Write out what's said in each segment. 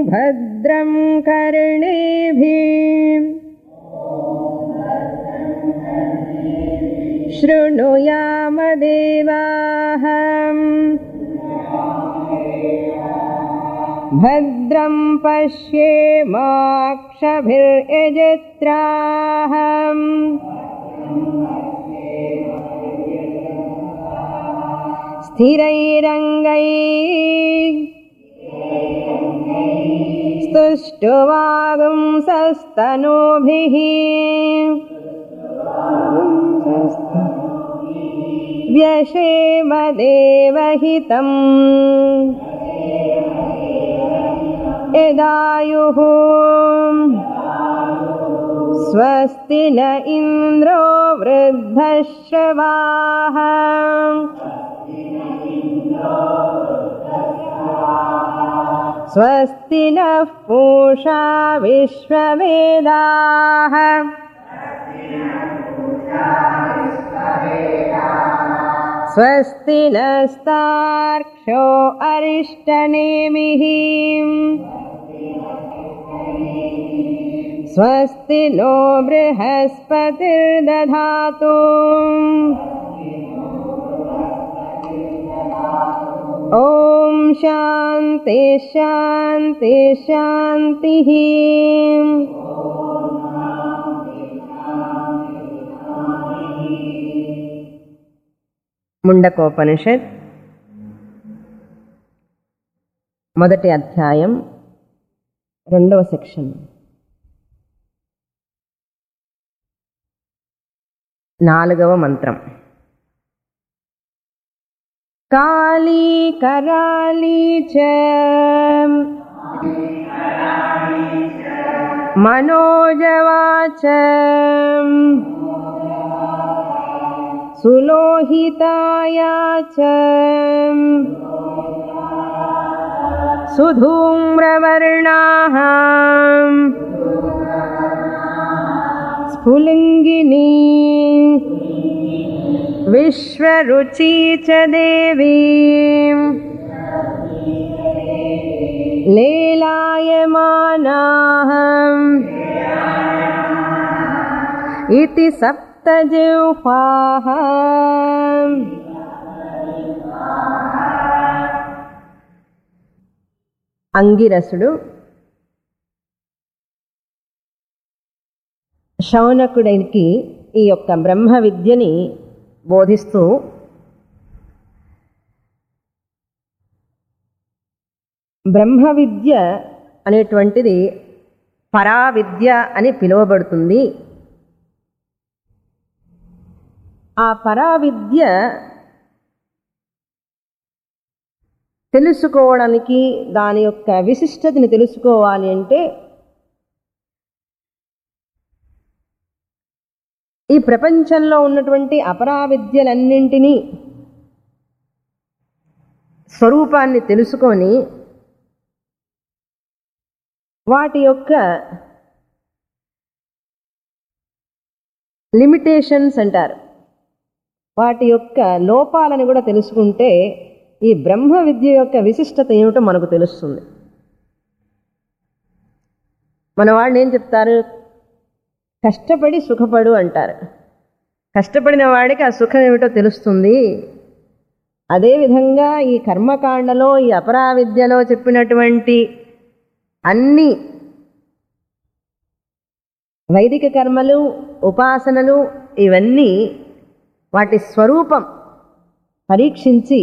भद्रं कर्णेभिः शृणुयाम देवाः भद्रं पश्येमाक्षभिर्यजत्राः स्थिरैरङ्गैः स्तुष्टुवागुंसस्तनूभिः व्यशेम देवहितम् यदायुः स्वस्ति न इन्द्रो वृद्धश्रवाः स्वस्ति नः पूषा विश्ववेदाः स्वस्ति नस्तार्क्ष्यो अरिष्टनेमिः स्वस्ति नो बृहस्पतिर्दधातु ॐ शान्ति शान्ति शान्तिः ముండకోపనిషత్ మొదటి అధ్యాయం రెండవ సెక్షన్ నాలుగవ మంత్రం కాళీ కరాళీ చ మనోజవాచ సులోహితాయా చ సుధూమ్రవర్ణాः స్ఫులింగినీ विश्वरुचि च देवी लीलायमानाः इति सप्तजिह्वाः అంగిరసుడు శౌనకుడికి ఈ యొక్క బ్రహ్మ విద్యని బోధిస్తూ బ్రహ్మ విద్య అనేటువంటిది పరావిద్య అని పిలువబడుతుంది ఆ పరావిద్య తెలుసుకోవడానికి దాని యొక్క విశిష్టతని తెలుసుకోవాలి అంటే ఈ ప్రపంచంలో ఉన్నటువంటి అపరావిద్యలన్నింటినీ స్వరూపాన్ని తెలుసుకొని వాటి యొక్క లిమిటేషన్స్ అంటారు వాటి యొక్క లోపాలను కూడా తెలుసుకుంటే ఈ బ్రహ్మ విద్య యొక్క విశిష్టత ఏమిటో మనకు తెలుస్తుంది మన వాళ్ళు ఏం చెప్తారు కష్టపడి సుఖపడు అంటారు కష్టపడిన వాడికి ఆ సుఖం ఏమిటో తెలుస్తుంది అదేవిధంగా ఈ కర్మకాండలో ఈ అపరావిద్యలో చెప్పినటువంటి అన్ని వైదిక కర్మలు ఉపాసనలు ఇవన్నీ వాటి స్వరూపం పరీక్షించి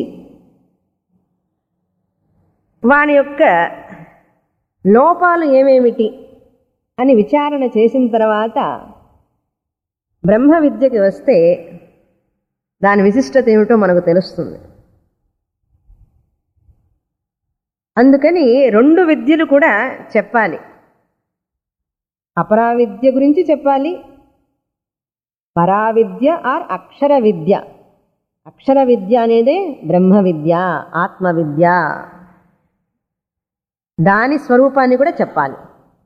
వాని యొక్క లోపాలు ఏమేమిటి అని విచారణ చేసిన తర్వాత బ్రహ్మ విద్యకి వస్తే దాని విశిష్టత ఏమిటో మనకు తెలుస్తుంది అందుకని రెండు విద్యలు కూడా చెప్పాలి అపరావిద్య గురించి చెప్పాలి పరావిద్య ఆర్ అక్షర విద్య అక్షర విద్య అనేదే బ్రహ్మ విద్య ఆత్మ విద్య దాని స్వరూపాన్ని కూడా చెప్పాలి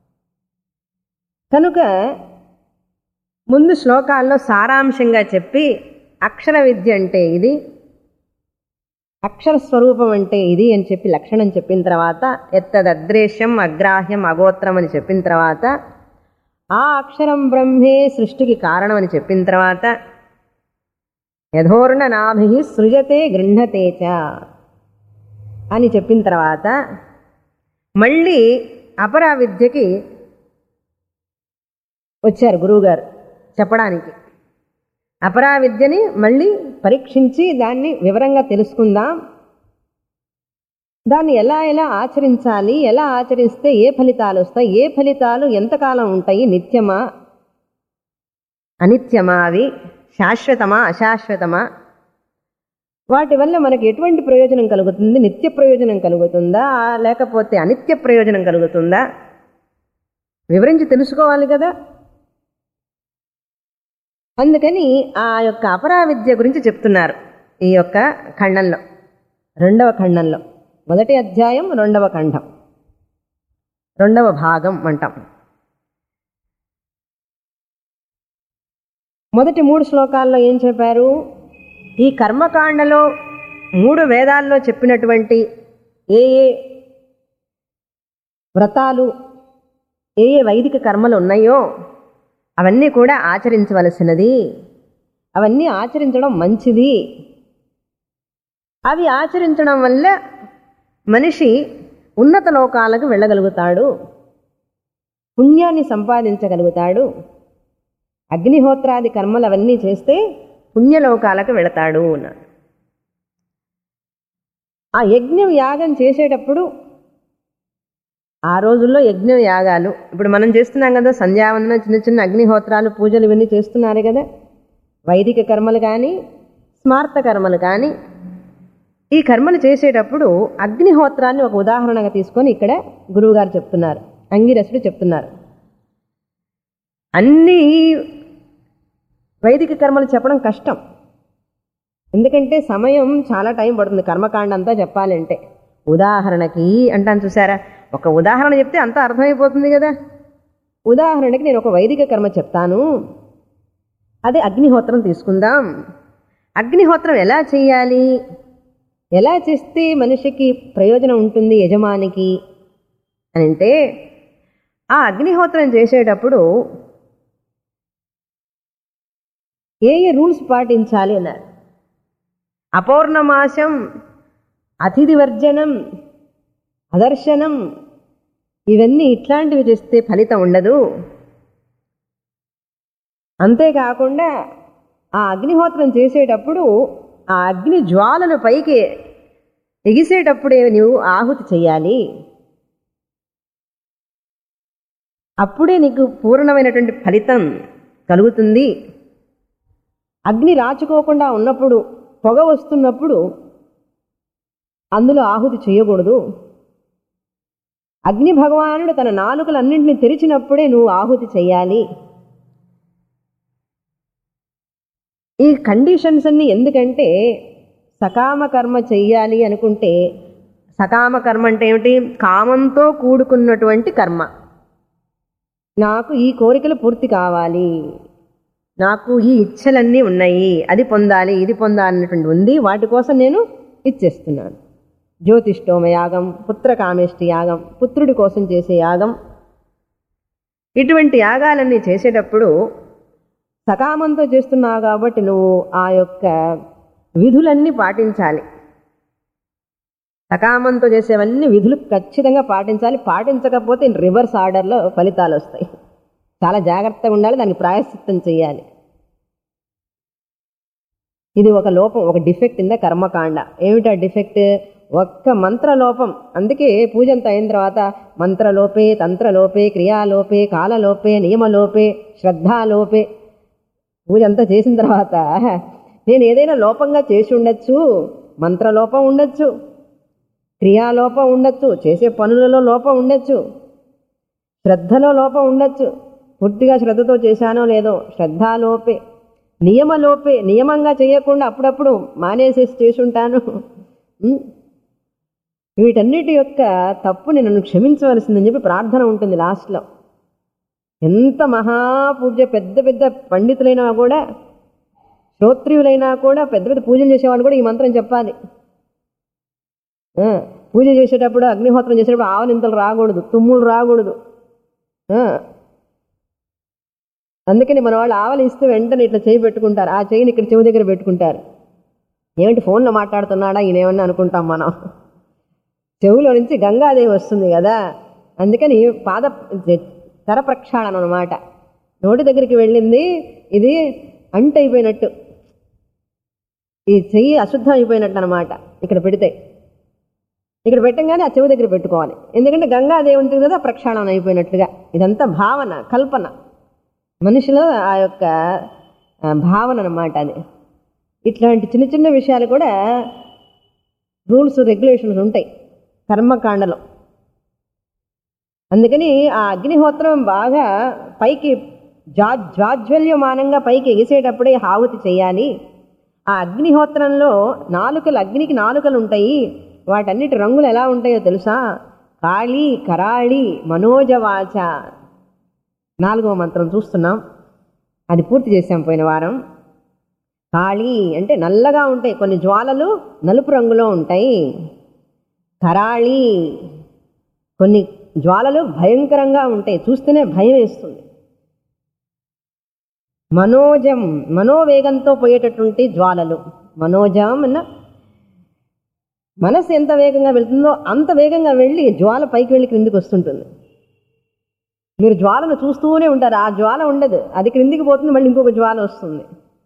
కనుక ముందు శ్లోకాల్లో సారాంశంగా చెప్పి అక్షర విద్య అంటే ఇది అక్షర స్వరూపం అంటే ఇది అని చెప్పి లక్షణం చెప్పిన తర్వాత ఎత్తదద్రేశ్యం అగ్రాహ్యం అగోత్రం అని చెప్పిన తర్వాత ఆ అక్షరం బ్రహ్మే సృష్టికి కారణం అని చెప్పిన తర్వాత యథోర్ణ నాభి సృజతే గృహతే చ అని చెప్పిన తర్వాత మళ్ళీ అపరా విద్యకి వచ్చారు గురువుగారు చెప్పడానికి అపరా విద్యని మళ్ళీ పరీక్షించి దాన్ని వివరంగా తెలుసుకుందాం దాన్ని ఎలా ఎలా ఆచరించాలి ఎలా ఆచరిస్తే ఏ ఫలితాలు వస్తాయి ఏ ఫలితాలు ఎంతకాలం ఉంటాయి నిత్యమా అనిత్యమా అవి శాశ్వతమా అశాశ్వతమా వాటి వల్ల మనకి ఎటువంటి ప్రయోజనం కలుగుతుంది నిత్య ప్రయోజనం కలుగుతుందా లేకపోతే అనిత్య ప్రయోజనం కలుగుతుందా వివరించి తెలుసుకోవాలి కదా అందుకని ఆ యొక్క అపరా విద్య గురించి చెప్తున్నారు ఈ యొక్క ఖండంలో రెండవ ఖండంలో మొదటి అధ్యాయం రెండవ ఖండం రెండవ భాగం అంటాం మొదటి మూడు శ్లోకాల్లో ఏం చెప్పారు ఈ కర్మకాండలో మూడు వేదాల్లో చెప్పినటువంటి ఏ ఏ వ్రతాలు ఏ ఏ వైదిక కర్మలు ఉన్నాయో అవన్నీ కూడా ఆచరించవలసినది అవన్నీ ఆచరించడం మంచిది అవి ఆచరించడం వల్ల మనిషి ఉన్నత లోకాలకు వెళ్ళగలుగుతాడు పుణ్యాన్ని సంపాదించగలుగుతాడు అగ్నిహోత్రాది కర్మలు అవన్నీ చేస్తే పుణ్యలోకాలకు వెళతాడు అన్నాడు ఆ యజ్ఞం యాగం చేసేటప్పుడు ఆ రోజుల్లో యజ్ఞం యాగాలు ఇప్పుడు మనం చేస్తున్నాం కదా సంధ్యావందన చిన్న చిన్న అగ్నిహోత్రాలు పూజలు ఇవన్నీ చేస్తున్నారు కదా వైదిక కర్మలు కానీ స్మార్త కర్మలు కానీ ఈ కర్మలు చేసేటప్పుడు అగ్నిహోత్రాన్ని ఒక ఉదాహరణగా తీసుకొని ఇక్కడ గురువుగారు చెప్తున్నారు అంగిరసుడు చెప్తున్నారు అన్ని వైదిక కర్మలు చెప్పడం కష్టం ఎందుకంటే సమయం చాలా టైం పడుతుంది కర్మకాండ అంతా చెప్పాలంటే ఉదాహరణకి అంటాను చూసారా ఒక ఉదాహరణ చెప్తే అంతా అర్థమైపోతుంది కదా ఉదాహరణకి నేను ఒక వైదిక కర్మ చెప్తాను అదే అగ్నిహోత్రం తీసుకుందాం అగ్నిహోత్రం ఎలా చేయాలి ఎలా చేస్తే మనిషికి ప్రయోజనం ఉంటుంది యజమానికి అని అంటే ఆ అగ్నిహోత్రం చేసేటప్పుడు ఏ ఏ రూల్స్ పాటించాలి అన్నారు అపౌర్ణమాసం అతిథి వర్జనం అదర్శనం ఇవన్నీ ఇట్లాంటివి చేస్తే ఫలితం ఉండదు అంతేకాకుండా ఆ అగ్నిహోత్రం చేసేటప్పుడు ఆ అగ్ని జ్వాలలు పైకి ఎగిసేటప్పుడే నువ్వు ఆహుతి చెయ్యాలి అప్పుడే నీకు పూర్ణమైనటువంటి ఫలితం కలుగుతుంది అగ్ని రాచుకోకుండా ఉన్నప్పుడు పొగ వస్తున్నప్పుడు అందులో ఆహుతి చేయకూడదు అగ్ని భగవానుడు తన నాలుకలన్నింటినీ తెరిచినప్పుడే నువ్వు ఆహుతి చెయ్యాలి ఈ కండిషన్స్ అన్ని ఎందుకంటే సకామ కర్మ చెయ్యాలి అనుకుంటే సకామ కర్మ అంటే ఏమిటి కామంతో కూడుకున్నటువంటి కర్మ నాకు ఈ కోరికలు పూర్తి కావాలి నాకు ఈ ఇచ్చలన్నీ ఉన్నాయి అది పొందాలి ఇది పొందాలి అన్నటువంటి ఉంది వాటి కోసం నేను ఇచ్చేస్తున్నాను జ్యోతిష్టోమ యాగం పుత్రకామేష్టి యాగం పుత్రుడి కోసం చేసే యాగం ఇటువంటి యాగాలన్నీ చేసేటప్పుడు సకామంతో చేస్తున్నావు కాబట్టి నువ్వు ఆ యొక్క విధులన్నీ పాటించాలి సకామంతో చేసేవన్నీ విధులు ఖచ్చితంగా పాటించాలి పాటించకపోతే రివర్స్ ఆర్డర్లో ఫలితాలు వస్తాయి చాలా జాగ్రత్తగా ఉండాలి దానికి ప్రాయశ్చిత్తం చేయాలి ఇది ఒక లోపం ఒక డిఫెక్ట్ ఇన్ ద కర్మకాండ ఏమిటా డిఫెక్ట్ ఒక్క మంత్రలోపం అందుకే పూజ అంతా అయిన తర్వాత మంత్రలోపే తంత్రలోపే క్రియాలోపే కాలలోపే నియమలోపే శ్రద్ధాలోపే పూజ అంతా చేసిన తర్వాత నేను ఏదైనా లోపంగా చేసి ఉండొచ్చు మంత్రలోపం ఉండొచ్చు క్రియాలోపం ఉండొచ్చు చేసే పనులలో లోపం ఉండొచ్చు శ్రద్ధలో లోపం ఉండొచ్చు పూర్తిగా శ్రద్ధతో చేశానో లేదో శ్రద్ధాలోపే నియమలోపే నియమంగా చేయకుండా అప్పుడప్పుడు మానేసేసి చేసి ఉంటాను ఉమ్. వీటన్నిటి యొక్క తప్పుని నన్ను క్షమించవలసిందని చెప్పి ప్రార్థన ఉంటుంది లాస్ట్లో ఎంత మహాపూజ పెద్ద పెద్ద పండితులైనా కూడా శ్రోత్రియులైనా కూడా పెద్ద పెద్ద పూజలు చేసేవాళ్ళు కూడా ఈ మంత్రం చెప్పాలి ఆ, పూజ చేసేటప్పుడు అగ్నిహోత్రం చేసేటప్పుడు ఆవలింతలు రాకూడదు తుమ్ములు రాకూడదు ఆ, అందుకని మన వాళ్ళు ఆవలి ఇస్తే వెంటనే ఇట్లా చేయి పెట్టుకుంటారు ఆ చేయిని ఇక్కడ చెవి దగ్గర పెట్టుకుంటారు ఏమిటి ఫోన్లో మాట్లాడుతున్నాడా ఈయన ఏమన్నా అనుకుంటాం మనం చెవులో నుంచి గంగాదేవి వస్తుంది కదా అందుకని పాద కర ప్రక్షాళనం అనమాట నోటి దగ్గరికి వెళ్ళింది ఇది అంట అయిపోయినట్టు ఈ చెయ్యి అశుద్ధం అయిపోయినట్టు అనమాట ఇక్కడ పెడితే ఇక్కడ పెట్టంగానే ఆ చెవి దగ్గర పెట్టుకోవాలి ఎందుకంటే గంగాదేవి ఉంటుంది కదా ప్రక్షాళనం అయిపోయినట్లుగా ఇదంతా భావన కల్పన మనిషిలో ఆ యొక్క ఆ, భావన అనమాట అది ఇట్లాంటి చిన్న చిన్న విషయాలు కూడా రూల్స్ రెగ్యులేషన్స్ ఉంటాయి కర్మకాండలో అందుకని ఆ అగ్నిహోత్రం బాగా పైకి జా జాజ్వల్యమానంగా పైకి ఎగిసేటప్పుడే హావుతి చేయాలి ఆ అగ్నిహోత్రంలో నాలుకలు అగ్నికి నాలుకలు ఉంటాయి వాటన్నిటి రంగులు ఎలా ఉంటాయో తెలుసా కాళీ కరాళి మనోజవాచ నాలుగవ మంత్రం చూస్తున్నాం అది పూర్తి చేశాం పోయిన వారం కాళీ అంటే నల్లగా ఉంటాయి కొన్ని జ్వాలలు నలుపు రంగులో ఉంటాయి కరాళి కొన్ని జ్వాలలు భయంకరంగా ఉంటాయి చూస్తేనే భయం వేస్తుంది మనోజం మనోవేగంతో పోయేటటువంటి జ్వాలలు మనోజం అన్న మనసు ఎంత వేగంగా వెళ్తుందో అంత వేగంగా వెళ్ళి జ్వాల పైకి వెళ్ళి క్రిందికి వస్తుంటుంది మీరు జ్వాలను చూస్తూనే ఉంటారు ఆ జ్వాల ఉండదు అది క్రిందికి పోతుంది మళ్ళీ ఇంకొక జ్వాల వస్తుంది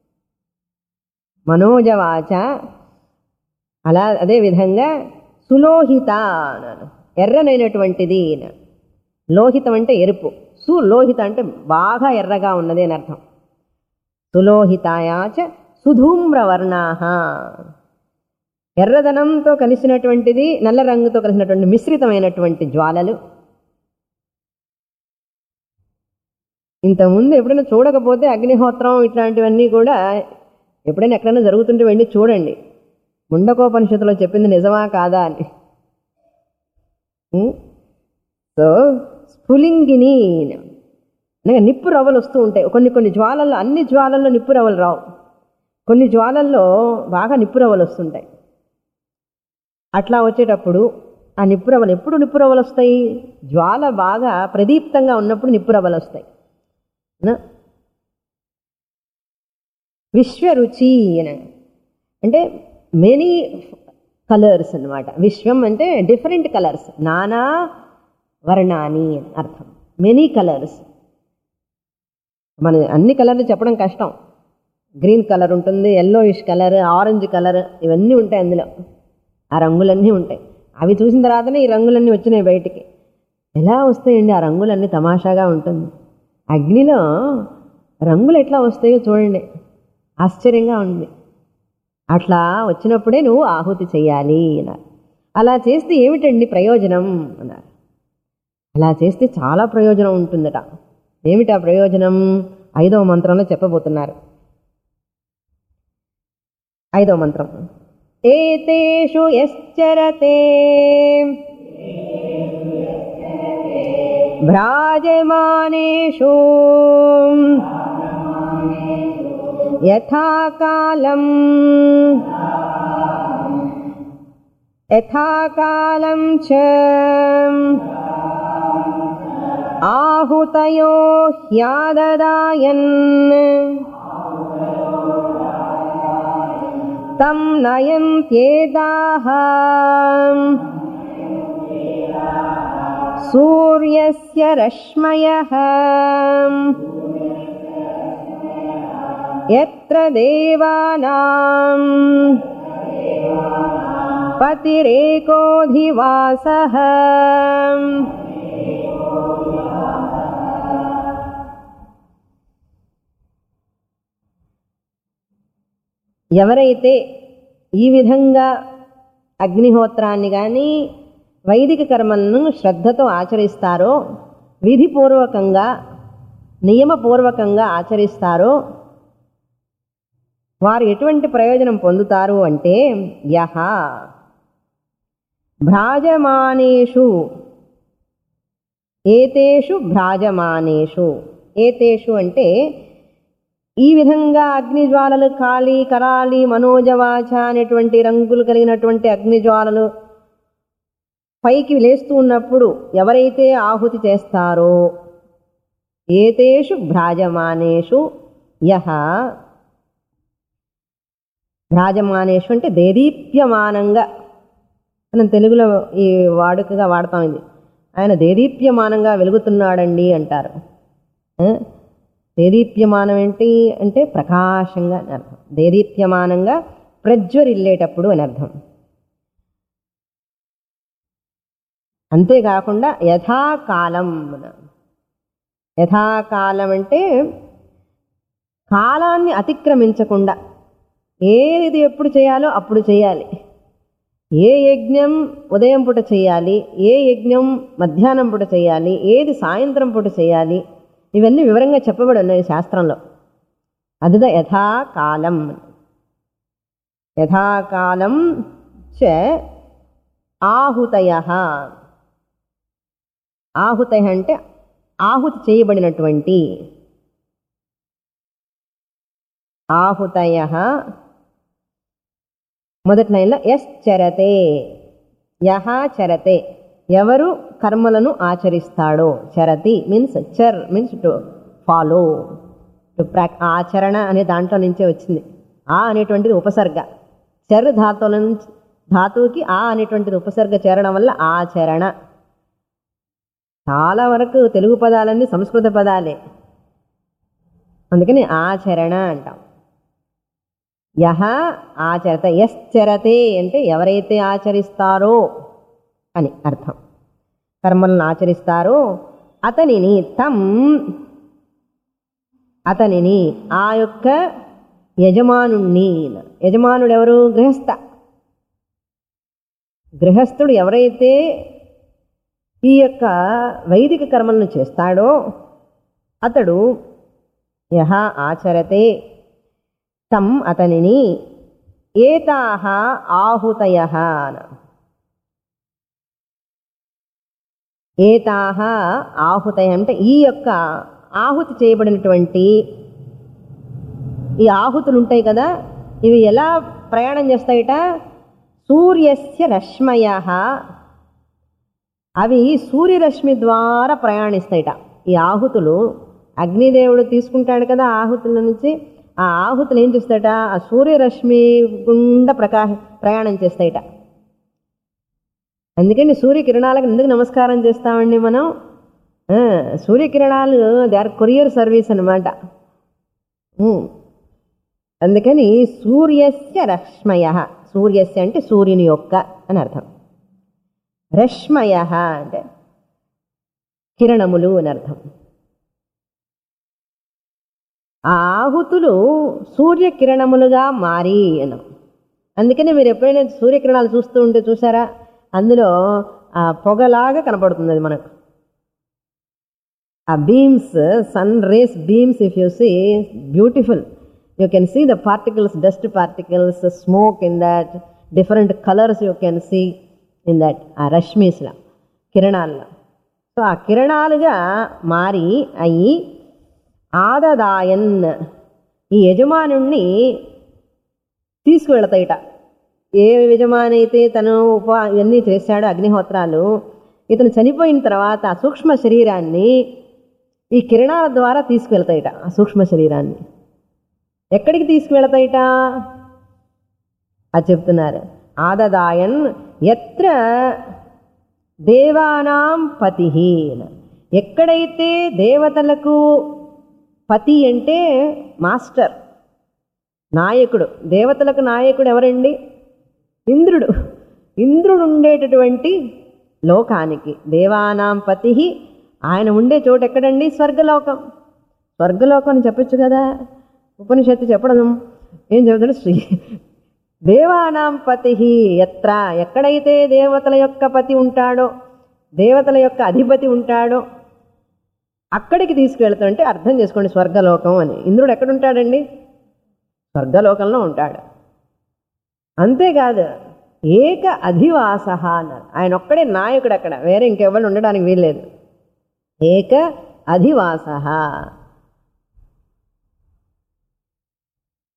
మనోజవాచ అలా అదే విధంగా సులోహిత అన్నాను ఎర్రనైనటువంటిది అన్నాను. లోహితం అంటే ఎరుపు సులోహిత అంటే బాగా ఎర్రగా ఉన్నది అని అర్థం సులోహితాయాచ సుధూమ్రవర్ణాహ ఎర్రదనంతో కలిసినటువంటిది నల్ల రంగుతో కలిసినటువంటి మిశ్రితమైనటువంటి జ్వాలలు ఇంతకుముందు ఎప్పుడైనా చూడకపోతే అగ్నిహోత్రం ఇట్లాంటివన్నీ కూడా ఎప్పుడైనా ఎక్కడైనా జరుగుతుంటే వెళ్ళి చూడండి ముండకోపనిషత్తులో చెప్పింది నిజమా కాదా అని ఉం? సో స్ఫులింగిని అనగా నిప్పు రవ్వలు వస్తూ ఉంటాయి కొన్ని కొన్ని జ్వాలల్లో అన్ని జ్వాలల్లో నిప్పు రవ్వలు రావు కొన్ని జ్వాలల్లో బాగా నిప్పు రవ్వలు వస్తుంటాయి అట్లా వచ్చేటప్పుడు ఆ నిప్పు రవ్వలు ఎప్పుడు నిప్పు రవ్వలు వస్తాయి జ్వాల బాగా ప్రదీప్తంగా ఉన్నప్పుడు నిప్పు రవ్వలు వస్తాయి నా? విశ్వరుచి అని అంటే మెనీ కలర్స్ అన్నమాట విశ్వం అంటే డిఫరెంట్ కలర్స్ నానా వర్ణాని అని అర్థం మెనీ కలర్స్ మన అన్ని కలర్లు చెప్పడం కష్టం గ్రీన్ కలర్ ఉంటుంది ఎల్లోయిష్ కలర్ ఆరెంజ్ కలర్ ఇవన్నీ ఉంటాయి అందులో ఆ రంగులన్నీ ఉంటాయి అవి చూసిన తర్వాతనే ఈ రంగులన్నీ వచ్చినాయి బయటికి ఎలా వస్తాయండి ఆ రంగులన్నీ తమాషాగా ఉంటుంది అగ్నిలో రంగులు ఎట్లా వస్తాయో చూడండి ఆశ్చర్యంగా ఉంది అట్లా వచ్చినప్పుడే నువ్వు ఆహుతి చెయ్యాలి అన్నారు అలా చేస్తే ఏమిటండి ప్రయోజనం అన్నారు అలా చేస్తే చాలా ప్రయోజనం ఉంటుందట ఏమిటా ప్రయోజనం ఐదవ మంత్రంలో చెప్పబోతున్నారు ఐదవ మంత్రం ఏతేషు యశ్చరతే భ్రాజమానేషు యథాకాలం యథాకాలం చ ఆహుతయో హ్యాదదాయన్ తం నయంత్యేదాహ సూర్యస్య రశ్మయః యత్ర దేవానాం పతిరేకోధివాసః ఎవరైతే ఈ విధంగా అగ్నిహోత్రాన్ని కానీ వైదిక కర్మలను శ్రద్ధతో ఆచరిస్తారో విధిపూర్వకంగా నియమపూర్వకంగా ఆచరిస్తారో వారు ఎటువంటి ప్రయోజనం పొందుతారు అంటే యహ భ్రాజమానేషు ఏతేషు భ్రాజమానేషు ఏతేషు అంటే ఈ విధంగా అగ్నిజ్వాలలు కాళి కరాలి మనోజవాచ అనేటువంటి రంగులు కలిగినటువంటి అగ్నిజ్వాలలు పైకి లేస్తూ ఉన్నప్పుడు ఎవరైతే ఆహుతి చేస్తారో ఏతేషు భ్రాజమానేషు యహ భ్రాజమానేషు అంటే దేదీప్యమానంగా మనం తెలుగులో ఈ వాడుకగా వాడతాం ఇది ఆయన దేదీప్యమానంగా వెలుగుతున్నాడండి అంటారు ఆ? దేదీప్యమానం ఏంటి అంటే ప్రకాశంగా అని అర్థం దేదీప్యమానంగా ప్రజ్వరిల్లేటప్పుడు అని అర్థం అంతేకాకుండా యథాకాలం అన- యథాకాలం అంటే కాలాన్ని అతిక్రమించకుండా ఏది ఎప్పుడు చేయాలో అప్పుడు చేయాలి ఏ యజ్ఞం ఉదయం పూట చేయాలి ఏ యజ్ఞం మధ్యాహ్నం పూట చేయాలి ఏది సాయంత్రం పూట చేయాలి ఇవన్నీ వివరంగా చెప్పబడి ఉన్నాయి శాస్త్రంలో అదిద యథాకాలం యథాకాలం చ ఆహుతయ ఆహుతయ అంటే ఆహుతి చేయబడినటువంటి ఆహుతయ మొదటి లైన్లో ఎస్ చరతే యహ చరతే ఎవరు కర్మలను ఆచరిస్తాడో చరతి మీన్స్ చర్ మీన్స్ టు ఫాలో టు ప్రాక్ ఆచరణ అనే దాంట్లో నుంచే వచ్చింది ఆ అనేటువంటిది ఉపసర్గ చర్ ధాతువుల నుంచి ధాతువుకి ఆ అనేటువంటిది ఉపసర్గ చేరడం వల్ల ఆచరణ చాలా వరకు తెలుగు పదాలన్నీ సంస్కృత పదాలే అందుకని ఆచరణ అంటాం యహ ఆచరత యశ్చరతే అంటే ఎవరైతే ఆచరిస్తారో అని అర్థం కర్మలను ఆచరిస్తారో అతనిని తం అతనిని ఆ యొక్క యజమానుణ్ణి యజమానుడు ఎవరు గృహస్థ గృహస్థుడు ఎవరైతే ఈ యొక్క వైదిక కర్మలను చేస్తాడో అతడు యహ ఆచరతే తం అతనిని ఏతాహ ఆహుతయ ఏతాహ ఆహుతయ అంటే ఈ యొక్క ఆహుతి చేయబడినటువంటి ఈ ఆహుతులు ఉంటాయి కదా ఇవి ఎలా ప్రయాణం చేస్తాయిట సూర్యస్య రశ్మయ అవి సూర్యరశ్మి ద్వారా ప్రయాణిస్తాయిట ఈ ఆహుతులు అగ్నిదేవుడు తీసుకుంటాడు కదా ఆహుతుల నుంచి ఆ ఆహుతులు ఏం చేస్తాయట ఆ సూర్యరశ్మి గుండా ప్రకాశ ప్రయాణం చేస్తాయిట అందుకని సూర్యకిరణాలకు ఎందుకు నమస్కారం చేస్తామండి మనం ఆ, సూర్యకిరణాలు దే ఆర్ కొరియర్ సర్వీస్ అనమాట అందుకని సూర్యస్య రశ్మయ సూర్యస్య అంటే సూర్యుని యొక్క అని అర్థం రశ్మయ అంటే కిరణములు అని అర్థం ఆ ఆహుతులు సూర్యకిరణములుగా మారి అన్నాం అందుకని మీరు ఎప్పుడైనా సూర్యకిరణాలు చూస్తూ ఉంటే చూసారా అందులో ఆ పొగలాగా కనపడుతుంది అది మనకు ఆ beams sun rays beams if you see beautiful you can see the particles dust particles smoke in that different colours you can see in that ఆ రశ్మీస్లో కిరణాల్లో సో ఆ కిరణాలుగా మారి అయి ఆదదాయన్ ఈ యజమానుణ్ణి తీసుకువెళతాయిట ఏ యజమాని అయితే తను ఉప ఇవన్నీ చేశాడో అగ్నిహోత్రాలు ఇతను చనిపోయిన తర్వాత ఆ సూక్ష్మ శరీరాన్ని ఈ కిరణాల ద్వారా తీసుకువెళ్తాయిట ఆ సూక్ష్మ శరీరాన్ని ఎక్కడికి తీసుకువెళతాయిట అది చెప్తున్నారు ఆదదాయన్ ఎత్ర దేవానాం పతి ఎక్కడైతే దేవతలకు పతి అంటే మాస్టర్ నాయకుడు దేవతలకు నాయకుడు ఎవరండి ఇంద్రుడు ఇంద్రుడు ఉండేటటువంటి లోకానికి దేవానాం పతి ఆయన ఉండే చోటు ఎక్కడండి స్వర్గలోకం స్వర్గలోకం అని చెప్పొచ్చు కదా ఉపనిషత్తు చెప్పడం ఏం చెబుతాడు శ్రీ దేవానాం పతి ఎత్ర ఎక్కడైతే దేవతల యొక్క పతి ఉంటాడో దేవతల యొక్క అధిపతి ఉంటాడో అక్కడికి తీసుకువెళ్తుంటే అర్థం చేసుకోండి స్వర్గలోకం అని ఇంద్రుడు ఎక్కడుంటాడండి స్వర్గలోకంలో ఉంటాడు అంతేకాదు ఏక అధివాస అన్నారు ఆయన ఒక్కడే నాయకుడు అక్కడ వేరే ఇంకెవరు ఉండడానికి వీల్లేదు ఏక అధివాస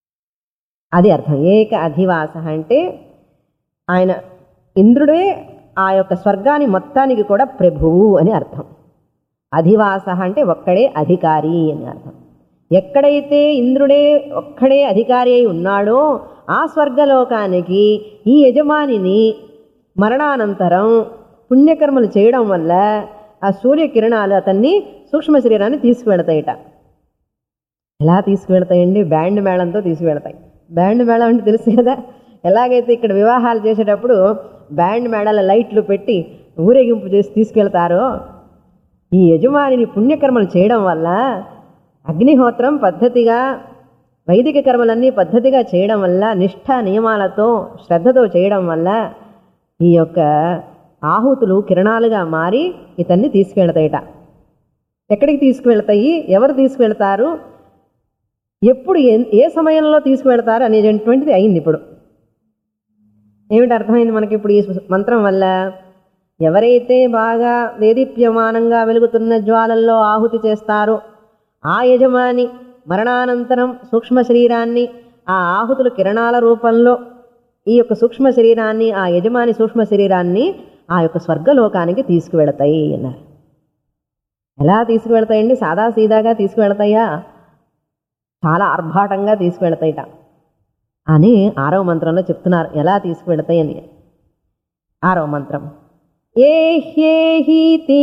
అది అర్థం ఏక అధివాస అంటే ఆయన ఇంద్రుడే ఆ యొక్క స్వర్గాన్ని మొత్తానికి కూడా ప్రభువు అని అర్థం అధివాస అంటే ఒక్కడే అధికారి అని అర్థం ఎక్కడైతే ఇంద్రుడే ఒక్కడే అధికారి అయి ఉన్నాడో ఆ స్వర్గలోకానికి ఈ యజమానిని మరణానంతరం పుణ్యకర్మలు చేయడం వల్ల ఆ సూర్యకిరణాలు అతన్ని సూక్ష్మ శరీరాన్ని తీసుకువెళతాయిట ఎలా తీసుకువెళతాయండి బ్యాండ్ మేళంతో తీసుకువెళతాయి బ్యాండ్ మేళం అంటే తెలుసు కదా ఎలాగైతే ఇక్కడ వివాహాలు చేసేటప్పుడు బ్యాండ్ మేళాల లైట్లు పెట్టి ఊరేగింపు చేసి తీసుకెళ్తారో ఈ యజమానిని పుణ్యకర్మలు చేయడం వల్ల అగ్నిహోత్రం పద్ధతిగా వైదిక కర్మలన్నీ పద్ధతిగా చేయడం వల్ల నిష్ఠ నియమాలతో శ్రద్ధతో చేయడం వల్ల ఈ యొక్క ఆహుతులు కిరణాలుగా మారి ఇతన్ని తీసుకువెళతాయిట ఎక్కడికి తీసుకువెళతాయి ఎవరు తీసుకువెళతారు ఎప్పుడు ఏ- ఏ సమయంలో తీసుకువెళతారు అనేటువంటిది అయింది ఇప్పుడు ఏమిటి అర్థమైంది మనకి ఇప్పుడు ఈ మంత్రం వల్ల ఎవరైతే బాగా దేదీప్యమానంగా వెలుగుతున్న జ్వాలల్లో ఆహుతి చేస్తారో ఆ యజమాని మరణానంతరం సూక్ష్మ శరీరాన్ని ఆ ఆహుతుల కిరణాల రూపంలో ఈ యొక్క సూక్ష్మ శరీరాన్ని ఆ యజమాని సూక్ష్మ శరీరాన్ని ఆ యొక్క స్వర్గలోకానికి తీసుకువెళతాయి అన్నారు ఎలా తీసుకువెళతాయండి సాదా సీదాగా తీసుకువెళతాయా చాలా ఆర్భాటంగా తీసుకువెళతాయిట అని ఆరవ మంత్రంలో చెప్తున్నారు ఎలా తీసుకువెళతాయి అని ఆరవ మంత్రం ఏ హ్యేహీతి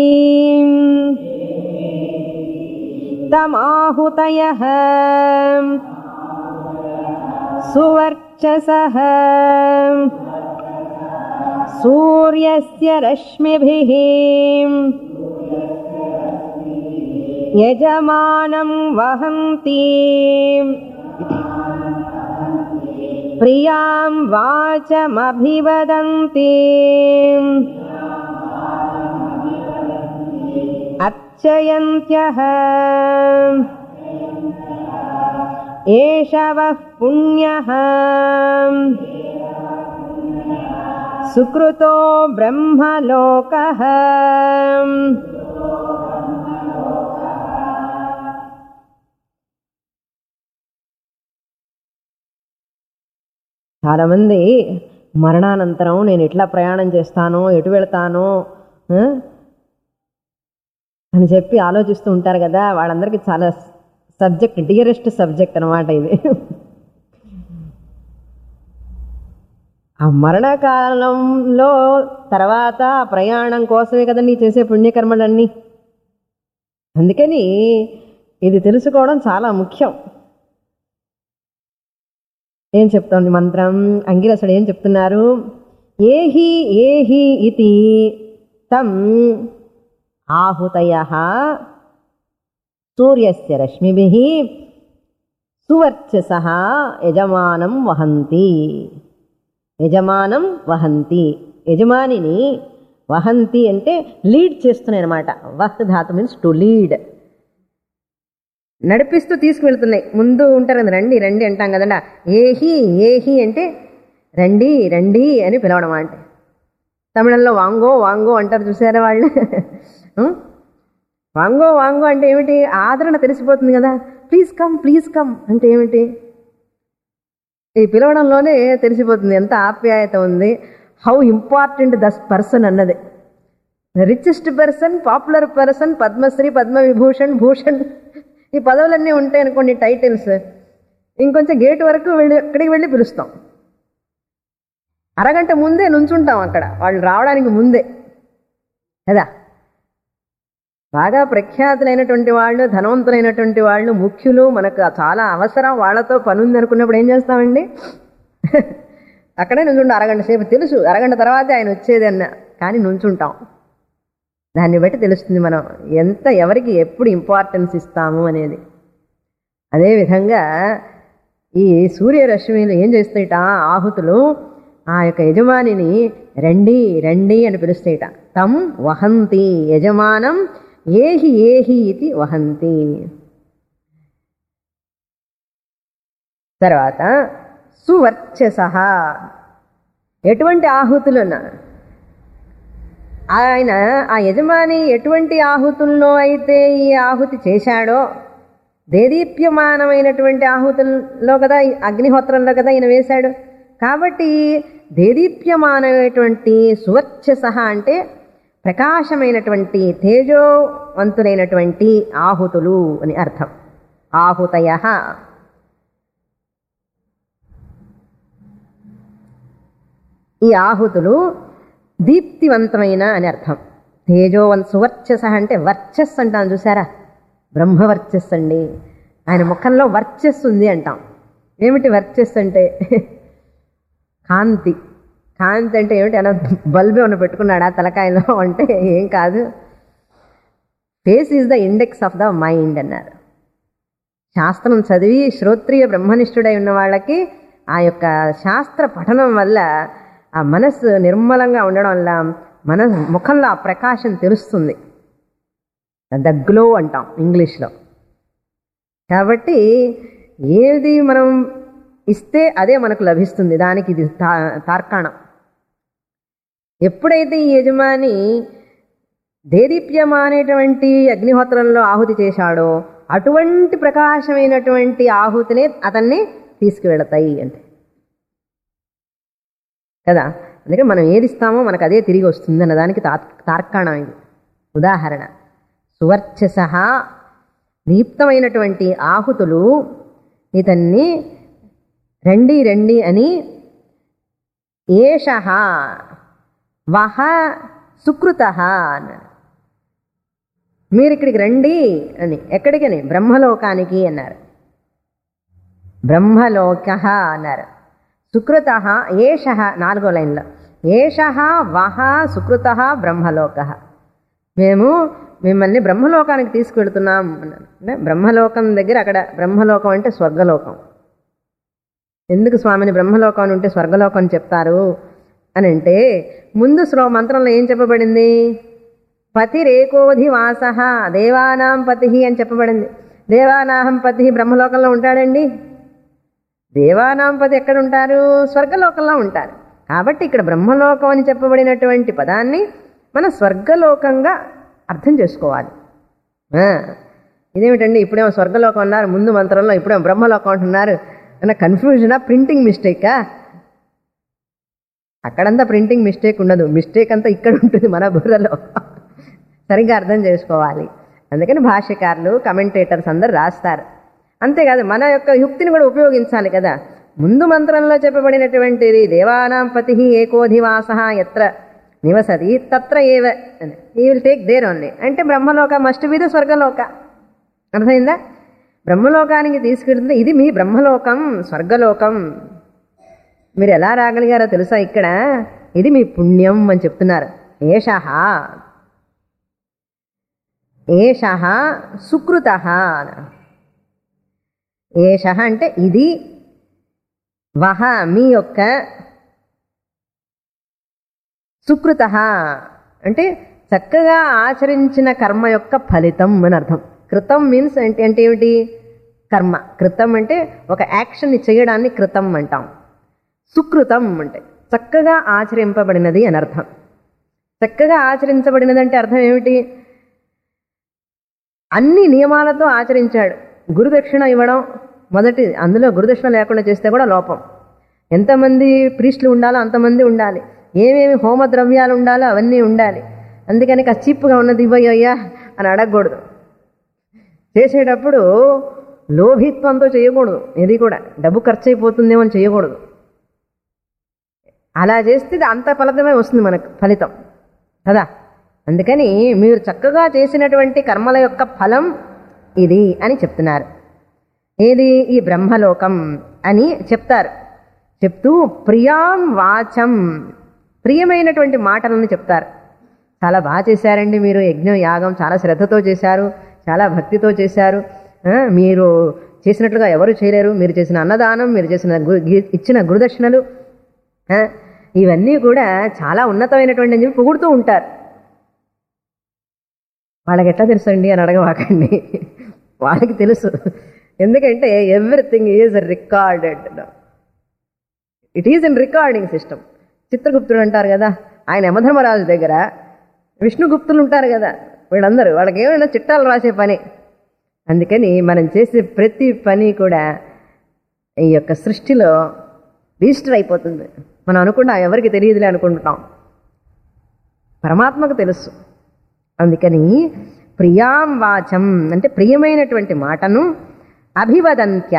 తమాహుతయ సువర్చస సూర్యస్య రశ్మిభిः యజమానం వహంతి ప్రియాం వాచమభివదంతి అర్చయంత్యః ఏషవః పుణ్యః సుకృతో బ్రహ్మలోకః చాలామంది మరణానంతరం నేను ఎట్లా ప్రయాణం చేస్తానో ఎటు వెళ్తానో ఆ? అని చెప్పి ఆలోచిస్తూ ఉంటారు కదా వాళ్ళందరికీ చాలా సబ్జెక్ట్ డియరెస్ట్ సబ్జెక్ట్ అనమాట ఇది ఆ మరణకాలంలో తర్వాత ప్రయాణం కోసమే కదండి చేసే పుణ్యకర్మలన్నీ అందుకని ఇది తెలుసుకోవడం చాలా ముఖ్యం ఏం చెప్తోంది మంత్రం అంగిరసుడు ఏం చెప్తున్నారు ఏహి ఏహి ఇది తం ఆహుతయ సూర్యస్య రశ్మిభిः సువర్చస యజమానం వహంతి యజమానం వహంతి యజమానిని వహంతి అంటే లీడ్ చేస్తున్నాయి అనమాట వహ్ ధాతు మీన్స్ టు లీడ్ నడిపిస్తూ తీసుకువెళ్తున్నాయి ముందు ఉంటారు కదా రండి రండి అంటాం కదండ ఏహి ఏహి అంటే రండి రండి అని పిలవడం అంటే తమిళంలో వాంగో వాంగో అంటారు చూసారా వాళ్ళు ఉం? వాంగో వాంగో అంటే ఏమిటి ఆదరణ తెలిసిపోతుంది కదా ప్లీజ్ కమ్ ప్లీజ్ కమ్ అంటే ఏమిటి ఈ పిలవడంలోనే తెలిసిపోతుంది ఎంత ఆప్యాయత ఉంది హౌ ఇంపార్టెంట్ దస్ పర్సన్ అన్నది richest person popular person Padma Shri Padma Vibhushan Bhushan ఈ పదవులన్నీ ఉంటాయి అనుకోండి టైటిల్స్ ఇంకొంచెం గేట్ వరకు వెళ్ళి అక్కడికి వెళ్ళి పిలుస్తాం అరగంట ముందే నుంచుంటాం అక్కడ వాళ్ళు రావడానికి ముందే కదా బాగా ప్రఖ్యాతులైనటువంటి వాళ్ళు ధనవంతులైనటువంటి వాళ్ళు ముఖ్యులు మనకు చాలా అవసరం వాళ్ళతో పని ఉంది అనుకున్నప్పుడు ఏం చేస్తామండి అక్కడే నుంచుంటాం అరగంట సేపు తెలుసు అరగంట తర్వాతే ఆయన వచ్చేది అన్న కానీ నుంచుంటాం దాన్ని బట్టి తెలుస్తుంది మనం ఎంత ఎవరికి ఎప్పుడు ఇంపార్టెన్స్ ఇస్తాము అనేది అదేవిధంగా ఈ సూర్యరశ్మిలు ఏం చేస్తాయిట ఆహుతులు ఆ యొక్క యజమానిని రండి రండి అని పిలుస్తాయిట తం వహంతి యజమానం ఏహి ఏహి ఇది వహంతి తర్వాత సువర్చస ఎటువంటి ఆహుతులున్నా ఆయన ఆ యజమాని ఎటువంటి ఆహుతుల్లో అయితే ఈ ఆహుతి చేశాడో దేదీప్యమానమైనటువంటి ఆహుతుల్లో కదా ఈ అగ్నిహోత్రంలో కదా ఈయన వేశాడు కాబట్టి దేదీప్యమానమైనటువంటి సువర్చస అంటే ప్రకాశమైనటువంటి తేజోవంతులైనటువంటి ఆహుతులు అని అర్థం ఆహుతయ ఈ ఆహుతులు దీప్తివంతమైన అని అర్థం తేజోవంత సువర్చస అంటే వర్చస్ అంటాం చూసారా బ్రహ్మవర్చస్ అండి ఆయన ముఖంలో వర్చస్సు ఉంది అంటాం ఏమిటి వర్చస్ అంటే కాంతి కాంతి అంటే ఏమిటి అన్న బల్బ్ ఏమైనా పెట్టుకున్నాడా తలకాయలో అంటే ఏం కాదు face is the index of the mind అన్నారు శాస్త్రం చదివి శ్రోత్రియ బ్రహ్మనిష్ఠుడై ఉన్న వాళ్ళకి ఆ యొక్క శాస్త్ర పఠనం వల్ల ఆ మనస్సు నిర్మలంగా ఉండడం వల్ల మన ముఖంలో ఆ ప్రకాశం తెలుస్తుంది ద గ్లో అంటాం ఇంగ్లీష్లో కాబట్టి ఏది మనం ఇస్తే అదే మనకు లభిస్తుంది దానికి ఇది తా- తార్కాణం ఎప్పుడైతే ఈ యజమాని దేదీప్యమానేటువంటి అగ్నిహోత్రంలో ఆహుతి చేశాడో అటువంటి ప్రకాశమైనటువంటి ఆహుతిని అతన్ని తీసుకువెళతాయి అంటే కదా అందుకే మనం ఏది ఇస్తామో మనకు అదే తిరిగి వస్తుంది అన్నదానికి తార్ తార్కాణం ఇది ఉదాహరణ సువర్చస దీప్తమైనటువంటి ఆహుతులు ఇతన్ని రండి రండి అని ఏష వహ సుకృత అన్నాడు మీరు ఇక్కడికి రండి అని ఎక్కడికని బ్రహ్మలోకానికి అన్నారు బ్రహ్మలోక అన్నారు సుకృత ఏష నాలుగో లైన్లో ఏష వహ సుకృత బ్రహ్మలోక మేము మిమ్మల్ని బ్రహ్మలోకానికి తీసుకెళ్తున్నాం అన్నారు అంటే బ్రహ్మలోకం దగ్గర అక్కడ బ్రహ్మలోకం అంటే స్వర్గలోకం ఎందుకు స్వామిని బ్రహ్మలోకం అని ఉంటే స్వర్గలోకం అని చెప్తారు అని అంటే ముందు శ్లో మంత్రంలో ఏం చెప్పబడింది పతి రేకోధి వాస దేవానాం పతి అని చెప్పబడింది దేవానాహం పతి బ్రహ్మలోకంలో ఉంటాడండి దేవానాం పతి ఎక్కడ ఉంటారు స్వర్గలోకంలో ఉంటారు కాబట్టి ఇక్కడ బ్రహ్మలోకం అని చెప్పబడినటువంటి పదాన్ని మన స్వర్గలోకంగా అర్థం చేసుకోవాలి ఆ, ఇదేమిటండి ఇప్పుడేమో స్వర్గలోకం అన్నారు ముందు మంత్రంలో ఇప్పుడేమో బ్రహ్మలోకం అంటున్నారు అన్న కన్ఫ్యూజనా ప్రింటింగ్ మిస్టేకా అక్కడంతా ప్రింటింగ్ మిస్టేక్ ఉండదు మిస్టేక్ అంతా ఇక్కడ ఉంటుంది మన బుర్రలో సరిగ్గా అర్థం చేసుకోవాలి అందుకని భాష్యకారులు కమెంటేటర్స్ అందరు రాస్తారు అంతేకాదు మన యొక్క యుక్తిని కూడా ఉపయోగించాలి కదా ముందు మంత్రంలో చెప్పబడినటువంటిది దేవానాం పతి ఏకోధివాస ఎత్ర నివసతి తత్ర ఏవ ఈ విల్ టేక్ దేర్ ఓన్లీ అంటే Brahmaloka must be the Swargaloka అర్థమైందా బ్రహ్మలోకానికి తీసుకెళ్తుంది ఇది మీ బ్రహ్మలోకం స్వర్గలోకం మీరు ఎలా రాగలిగారో తెలుసా ఇక్కడ ఇది మీ పుణ్యం అని చెప్తున్నారు ఏష ఏష సుకృత ఏష అంటే ఇది వహ మీ యొక్క సుకృత అంటే చక్కగా ఆచరించిన కర్మ యొక్క ఫలితం అని అర్థం కృతం మీన్స్ అంటే అంటే ఏమిటి కర్మ కృతం అంటే ఒక యాక్షన్ని చేయడాన్ని కృతం అంటాం సుకృతం అంటే చక్కగా ఆచరింపబడినది అని అర్థం చక్కగా ఆచరించబడినది అంటే అర్థం ఏమిటి అన్ని నియమాలతో ఆచరించాడు గురుదక్షిణ ఇవ్వడం మొదటి అందులో గురుదక్షిణ లేకుండా చేస్తే కూడా లోపం ఎంతమంది ప్రీస్టులు ఉండాలో అంతమంది ఉండాలి ఏమేమి హోమ ద్రవ్యాలు ఉండాలో అవన్నీ ఉండాలి అందుకని కాస్త చీప్గా ఉన్నది ఇవ్వయ్యా అని అడగకూడదు చేసేటప్పుడు లోభిత్వంతో చేయకూడదు ఇది కూడా డబ్బు ఖర్చు అయిపోతుందేమో అని చేయకూడదు అలా చేస్తే ఇది అంత ఫలితమే వస్తుంది మనకు ఫలితం కదా అందుకని మీరు చక్కగా చేసినటువంటి కర్మల యొక్క ఫలం ఇది అని చెప్తున్నారు ఏది ఈ బ్రహ్మలోకం అని చెప్తారు చెప్తూ ప్రియాం వాచం ప్రియమైనటువంటి మాటలను చెప్తారు చాలా బాగా చేశారండి మీరు యజ్ఞం యాగం చాలా శ్రద్ధతో చేశారు చాలా భక్తితో చేశారు ఆ, మీరు చేసినట్లుగా ఎవరు చేయలేరు మీరు చేసిన అన్నదానం మీరు చేసిన గు- గి- ఇచ్చిన గురుదక్షిణలు ఆ, ఇవన్నీ కూడా చాలా ఉన్నతమైనటువంటి అని చెప్పి పొగుడుతూ ఉంటారు వాళ్ళకి ఎట్లా తెలుసండి అని అడగవాకండి వాళ్ళకి తెలుసు ఎందుకంటే everything is recorded it is in recording system చిత్రగుప్తుడు అంటారు కదా ఆయన యమధర్మరాజు దగ్గర విష్ణుగుప్తులు ఉంటారు కదా వీళ్ళందరూ వాళ్ళకి ఏమైనా చిట్టాలు రాసే పని అందుకని మనం చేసే ప్రతి పని కూడా ఈ యొక్క సృష్టిలో రిజిస్టర్ అయిపోతుంది మనం అనుకుంటాం ఎవరికి తెలియదులే అనుకుంటున్నాం పరమాత్మకు తెలుసు అందుకని ప్రియాం వాచం అంటే ప్రియమైనటువంటి మాటను అభివదంత్య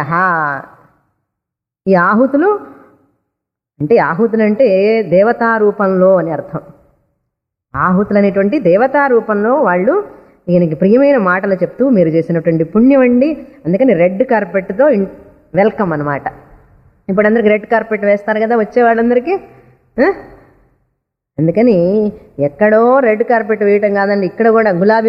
ఈ ఆహుతులు అంటే ఆహుతులు అంటే దేవతా రూపంలో అని అర్థం ఆహుతులు అనేటువంటి దేవతా రూపంలో వాళ్ళు ఈయనకి ప్రియమైన మాటలు చెప్తూ మీరు చేసినటువంటి పుణ్యం అండి అందుకని రెడ్ కార్పెట్తో వెల్కమ్ అనమాట ఇప్పుడు అందరికి రెడ్ కార్పెట్ వేస్తారు కదా వచ్చే వాళ్ళందరికీ ఆ? అందుకని ఎక్కడో రెడ్ కార్పెట్ వేయటం కాదండి ఇక్కడ కూడా గులాబీ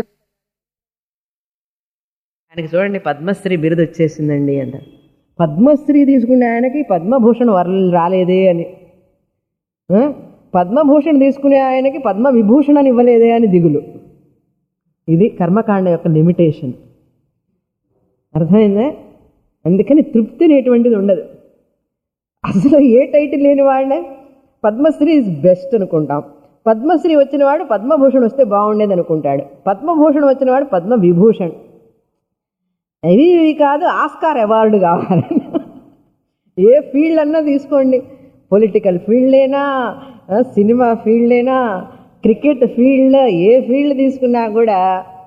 ఆయనకి చూడండి పద్మశ్రీ బిరుదు వచ్చేసిందండి అంట పద్మశ్రీ తీసుకునే ఆయనకి పద్మభూషణ్ వర్లు రాలేదే అని ఆ? పద్మభూషణ్ తీసుకునే ఆయనకి పద్మ విభూషణ్ అని ఇవ్వలేదే అని దిగులు ఇది కర్మకాండ యొక్క లిమిటేషన్ అర్థమైందా అందుకని తృప్తి అనేటువంటిది ఉండదు అసలు ఏ టైటిల్ లేని వాళ్ళే పద్మశ్రీ ఇస్ బెస్ట్ అనుకుంటాం పద్మశ్రీ వచ్చిన వాడు పద్మభూషణ్ వస్తే బాగుండేది అనుకుంటాడు పద్మభూషణ్ వచ్చిన వాడు పద్మ విభూషణ్ ఇవి ఇవి కాదు ఆస్కార్ అవార్డు కావాలి ఏ ఫీల్డ్ అన్నా తీసుకోండి పొలిటికల్ ఫీల్డేనా ఆ, సినిమా ఫీల్డేనా క్రికెట్ ఫీల్డ్ ఏ ఫీల్డ్ తీసుకున్నా కూడా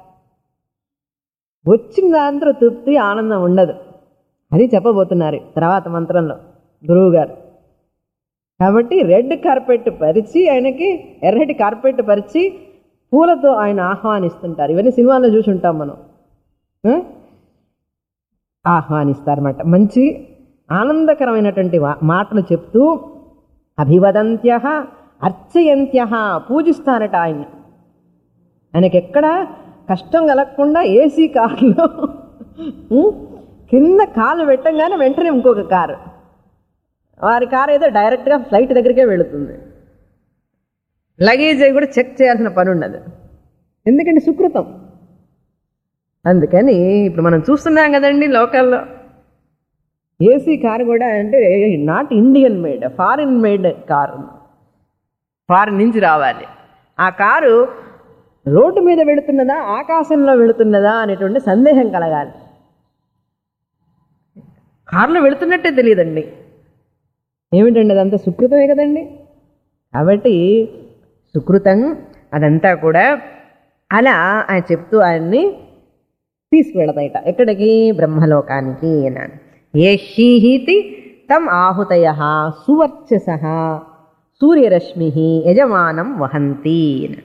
వచ్చిన దాంట్లో తృప్తి ఆనందం ఉండదు అది చెప్పబోతున్నారు తర్వాత మంత్రంలో గురువు గారు కాబట్టి రెడ్ కార్పెట్ పరిచి ఆయనకి ఎర్రటి కార్పెట్ పరిచి పూలతో ఆయన ఆహ్వానిస్తుంటారు ఇవన్నీ సినిమాలో చూసి ఉంటాం మనం ఆ? ఆహ్వానిస్తారన్నమాట మంచి ఆనందకరమైనటువంటి వా- మాటలు చెప్తూ అభివదంత్య అర్చయంత్య పూజిస్తారట ఆయన ఆయనకి ఎక్కడ కష్టం కలగకుండా ఏసీ కారులో ఉం, కింద కాలు పెట్టంగానే వెంటనే ఇంకొక కారు వారి కారు ఏదో డైరెక్ట్గా ఫ్లైట్ దగ్గరికే వెళుతుంది లగేజ్ అవి కూడా చెక్ చేయాల్సిన పని ఉండదు ఎందుకంటే సుకృతం అందుకని ఇప్పుడు మనం చూస్తున్నాం కదండి లోకల్లో ఏసీ కారు కూడా అంటే not Indian made foreign made car foreign నుంచి రావాలి ఆ కారు రోడ్డు మీద వెళుతున్నదా ఆకాశంలో వెళుతున్నదా అనేటువంటి సందేహం కలగాలి కారులో వెళుతున్నట్టే తెలియదండి ఏమిటండి అదంతా సుకృతమే కదండి కాబట్టి సుకృతం అదంతా కూడా అలా ఆయన చెప్తూ ఆయన్ని తీసుకువెళతాయిట ఎక్కడికి బ్రహ్మలోకానికి అన్నాడు ఏ హీహీతి తమ్ ఆహుతయ సువర్చస సూర్యరశ్మి యజమానం వహంతి అన్నాడు.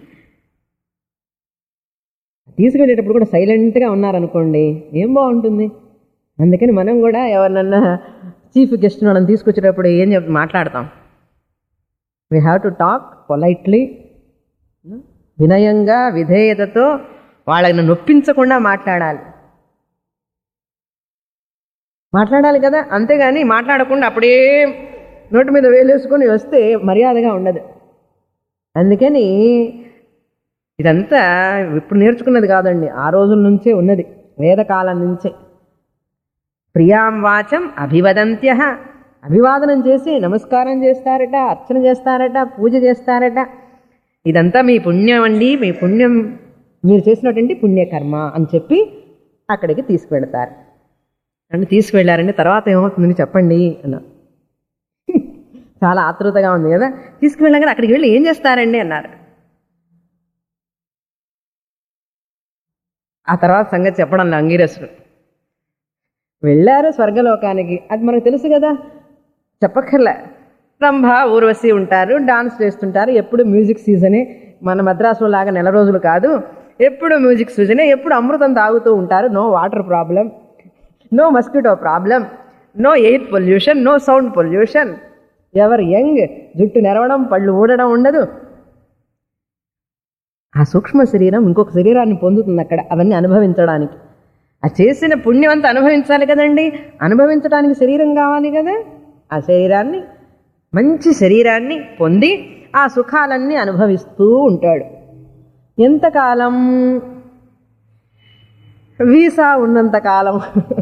తీసుకెళ్ళేటప్పుడు కూడా సైలెంట్గా ఉన్నారనుకోండి ఏం బాగుంటుంది అందుకని మనం కూడా ఎవరినన్నా చీఫ్ గెస్ట్ మనం తీసుకొచ్చేటప్పుడు ఏం చెప్ మాట్లాడతాం we have to talk politely వినయంగా విధేయతతో వాళ్ళని నొప్పించకుండా మాట్లాడాలి మాట్లాడాలి కదా అంతేగాని మాట్లాడకుండా అప్పుడే నోటి మీద వేలేసుకొని వస్తే మర్యాదగా ఉండదు అందుకని ఇదంతా ఇప్పుడు నేర్చుకున్నది కాదండి ఆ రోజుల నుంచే ఉన్నది వేదకాలం నుంచే ప్రియాం వాచం అభివదంత్య అభివాదనం చేసి నమస్కారం చేస్తారట అర్చన చేస్తారట పూజ చేస్తారట ఇదంతా మీ పుణ్యం అండి మీ పుణ్యం మీరు చేసినటువంటి పుణ్యకర్మ అని చెప్పి అక్కడికి తీసుకువెళతారు అని తీసుకువెళ్ళారండి తర్వాత ఏమవుతుందని చెప్పండి అన్న చాలా ఆతృతగా ఉంది కదా తీసుకువెళ్ళాక అక్కడికి వెళ్ళి ఏం చేస్తారండి అన్నారు ఆ తర్వాత సంగతి చెప్పడం అంగీరసుడు వెళ్ళారు స్వర్గలోకానికి అది మనకు తెలుసు కదా చెప్పక్కర్లే రంభ ఊర్వశి ఉంటారు డాన్స్ చేస్తుంటారు ఎప్పుడు మ్యూజిక్ సీజనే మన మద్రాసులో లాగా నెల రోజులు కాదు ఎప్పుడు మ్యూజిక్ సీజనే ఎప్పుడు అమృతం తాగుతూ ఉంటారు no water problem no mosquito problem no air pollution no sound pollution ఎవరు యంగ్ జుట్టు నెరవడం పళ్ళు ఊడడం ఉండదు ఆ సూక్ష్మ శరీరం ఇంకొక శరీరాన్ని పొందుతుంది అక్కడ అవన్నీ అనుభవించడానికి ఆ చేసిన పుణ్యం అంతా అనుభవించాలి కదండి అనుభవించడానికి శరీరం కావాలి కదా ఆ శరీరాన్ని మంచి శరీరాన్ని పొంది ఆ సుఖాలన్నీ అనుభవిస్తూ ఉంటాడు ఎంతకాలం వీసా ఉన్నంత కాలం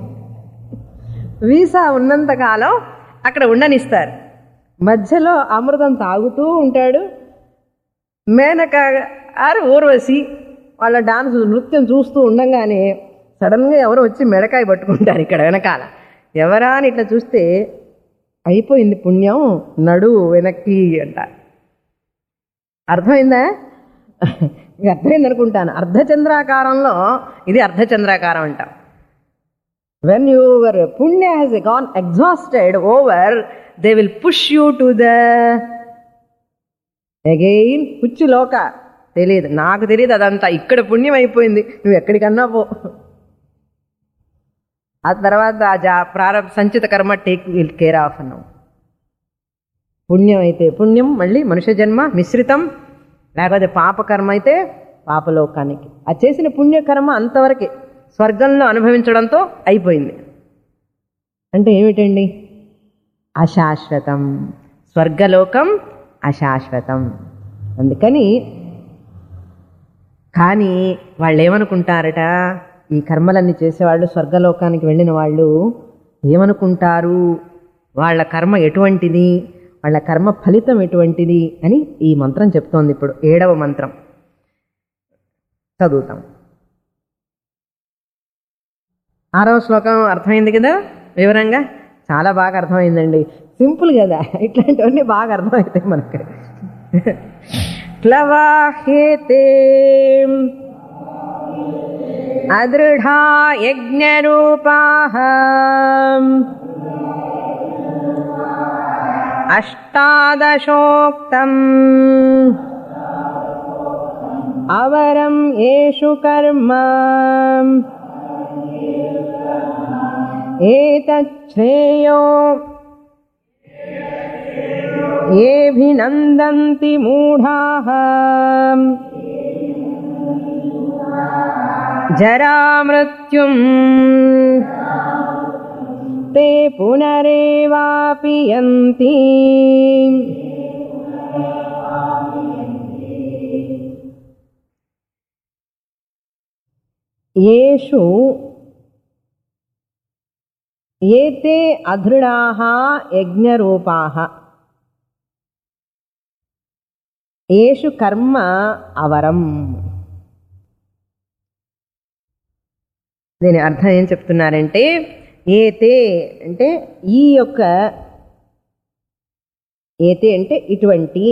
వీసా ఉన్నంత కాలం అక్కడ ఉండనిస్తారు మధ్యలో అమృతం తాగుతూ ఉంటాడు మేనక ఆరు ఊర్వశి వాళ్ళ డాన్స్ నృత్యం చూస్తూ ఉండంగానే సడన్గా ఎవరో వచ్చి మెడకాయ పట్టుకుంటారు ఇక్కడ వెనకాల ఎవరా అని ఇట్లా చూస్తే అయిపోయింది పుణ్యం నడు వెనక్కి అంట అర్థమైందా మీకు అర్థమైంది అనుకుంటాను అర్ధచంద్రాకారంలో ఇది అర్ధచంద్రాకారం అంట వెన్ యువర్ పుణ్య has gone exhausted over they will push you to the again పుచ్చులోక తెలియదు నాకు తెలియదు అదంతా ఇక్కడ పుణ్యం అయిపోయింది నువ్వు ఎక్కడికన్నా పో ఆ తర్వాత ఆ జా ప్రారంభ సంచిత కర్మ టేక్ విల్ కేర్ ఆఫ్ అన్నాం పుణ్యం అయితే పుణ్యం మళ్ళీ మనుష్య జన్మ మిశ్రితం లేకపోతే పాపకర్మ అయితే పాపలోకానికి ఆ చేసిన పుణ్యకర్మ అంతవరకే స్వర్గంలో అనుభవించడంతో అయిపోయింది అంటే ఏమిటండి అశాశ్వతం స్వర్గలోకం అశాశ్వతం అందుకని కానీ వాళ్ళు ఏమనుకుంటారట ఈ కర్మలన్నీ చేసేవాళ్ళు స్వర్గలోకానికి వెళ్ళిన వాళ్ళు ఏమనుకుంటారు వాళ్ళ కర్మ ఎటువంటిది వాళ్ళ కర్మ ఫలితం ఎటువంటిది అని ఈ మంత్రం చెప్తోంది ఇప్పుడు ఏడవ మంత్రం చదువుతాం ఆరవ శ్లోకం అర్థమైంది కదా వివరంగా చాలా బాగా అర్థమైందండి సింపుల్ కదా ఇట్లాంటివన్నీ బాగా అర్థమవుతాయి మనకి ప్లవాహేతే అదృఢా యజ్ఞరూపాః అష్టాదశోక్తం అవరం ఏషు కర్మ ఏతచ్ఛ్రేయో ఏభినందంతి మూఢాః జరామృత్యుం ते पुनरेवापि यन्ति येषु एते अधृढाः यज्ञरूपाः ఏషు కర్మ అవరం దీని అర్థం ఏం చెప్తున్నారంటే ఏతే అంటే ఈ యొక్క ఏతే అంటే ఇటువంటి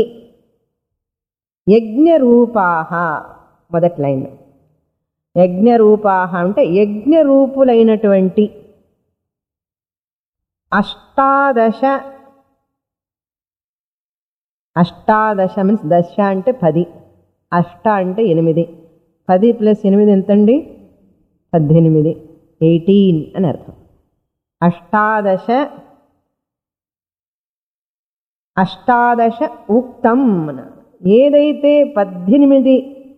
యజ్ఞరూపాహ మొదటి లైన్ యజ్ఞరూపాహ అంటే యజ్ఞరూపులైనటువంటి అష్టాదశ అష్టాదశ మీన్స్ దశ అంటే పది అష్ట అంటే ఎనిమిది పది ప్లస్ ఎనిమిది ఎంతండి పద్దెనిమిది ఎయిటీన్ అని అర్థం అష్టాదశ అష్టాదశ ఉక్తం అన్నారు ఏదైతే పద్దెనిమిది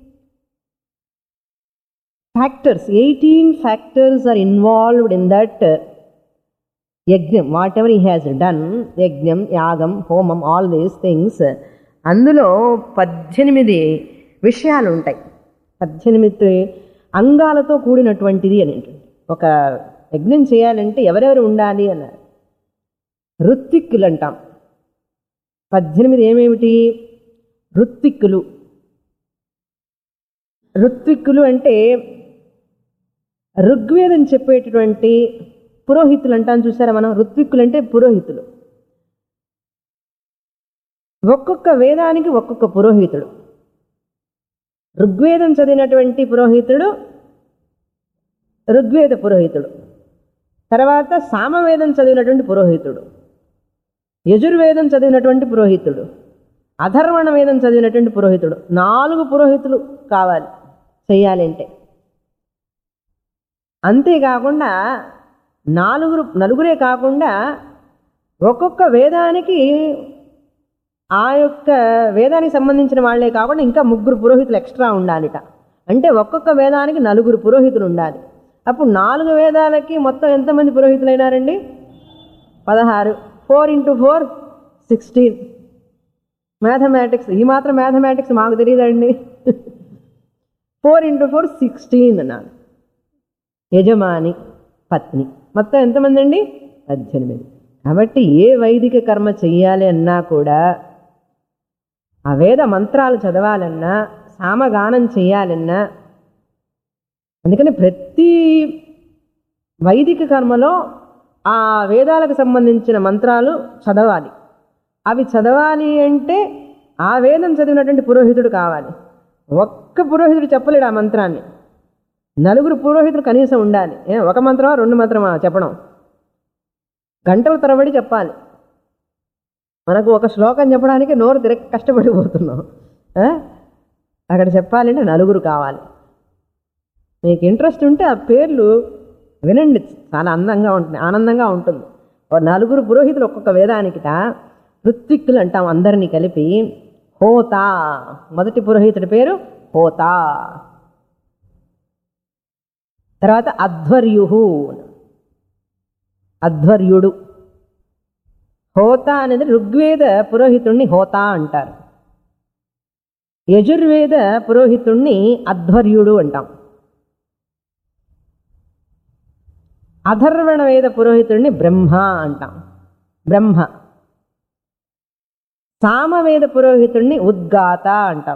factors eighteen factors are involved in that యజ్ఞం వాట్ ఎవర్ ఈ హ్యాస్ డన్ యజ్ఞం యాగం హోమం ఆల్ దీస్ థింగ్స్ అందులో పద్దెనిమిది విషయాలు ఉంటాయి పద్దెనిమిది అంగాలతో కూడినటువంటిది అని ఉంటుంది. ఒక యజ్ఞం చేయాలంటే ఎవరెవరు ఉండాలి అన్నారు ఋత్విక్కులు అంటాం పద్దెనిమిది ఏమేమిటి ఋత్విక్కులు ఋత్విక్కులు అంటే ఋగ్వేదం చెప్పేటటువంటి పురోహితులు అంటాం చూసారా మనం ఋత్విక్కులు అంటే పురోహితులు ఒక్కొక్క వేదానికి ఒక్కొక్క పురోహితుడు ఋగ్వేదం చదివినటువంటి పురోహితుడు ఋగ్వేద పురోహితుడు తర్వాత సామవేదం చదివినటువంటి పురోహితుడు యజుర్వేదం చదివినటువంటి పురోహితుడు అధర్వణ వేదం చదివినటువంటి పురోహితుడు నాలుగు పురోహితులు కావాలి చెయ్యాలి అంటే అంతేకాకుండా నాలుగురు నలుగురే కాకుండా ఒక్కొక్క వేదానికి ఆ యొక్క వేదానికి సంబంధించిన వాళ్ళే కాకుండా ఇంకా ముగ్గురు పురోహితులు ఎక్స్ట్రా ఉండాలిట అంటే ఒక్కొక్క వేదానికి నలుగురు పురోహితులు ఉండాలి అప్పుడు నాలుగు వేదాలకి మొత్తం ఎంతమంది పురోహితులు అయినారండి పదహారు four into four sixteen mathematics ఈ మాత్రం మ్యాథమెటిక్స్ మాకు తెలియదండి ఫోర్ ఇంటూ ఫోర్ సిక్స్టీన్ అన్నాను యజమాని పత్ని మొత్తం ఎంతమంది అండి పద్దెనిమిది కాబట్టి ఏ వైదిక కర్మ చెయ్యాలి అన్నా కూడా ఆ వేద మంత్రాలు చదవాలన్నా సామగానం చేయాలన్నా అందుకని ప్రతి వైదిక కర్మలో ఆ వేదాలకు సంబంధించిన మంత్రాలు చదవాలి అవి చదవాలి అంటే ఆ వేదం చదివినటువంటి పురోహితుడు కావాలి ఒక్క పురోహితుడు చెప్పలేడు ఆ మంత్రాన్ని నలుగురు పురోహితుడు కనీసం ఉండాలి ఏ ఒక మంత్రమా రెండు మంత్రమా చెప్పడం గంటల తరబడి చెప్పాలి మనకు ఒక శ్లోకం చెప్పడానికి నోరు తిరగ కష్టపడిపోతున్నాం ఆ? అక్కడ చెప్పాలంటే నలుగురు కావాలి మీకు ఇంట్రెస్ట్ ఉంటే ఆ పేర్లు వినండి చాలా అందంగా ఉంటుంది ఆనందంగా ఉంటుంది ఓ నలుగురు పురోహితులు ఒక్కొక్క వేదానికిట ఋత్విక్కులు అంటాం అందరినీ కలిపి హోతా మొదటి పురోహితుడి పేరు హోతా తర్వాత అధ్వర్యు అధ్వర్యుడు హోత అనేది ఋగ్వేద పురోహితుణ్ణి హోత అంటారు యజుర్వేద పురోహితుణ్ణి అధ్వర్యుడు అంటాం అధర్వణ వేద పురోహితుడిని బ్రహ్మ అంటాం బ్రహ్మ సామవేద పురోహితుడిని ఉద్గాత అంటాం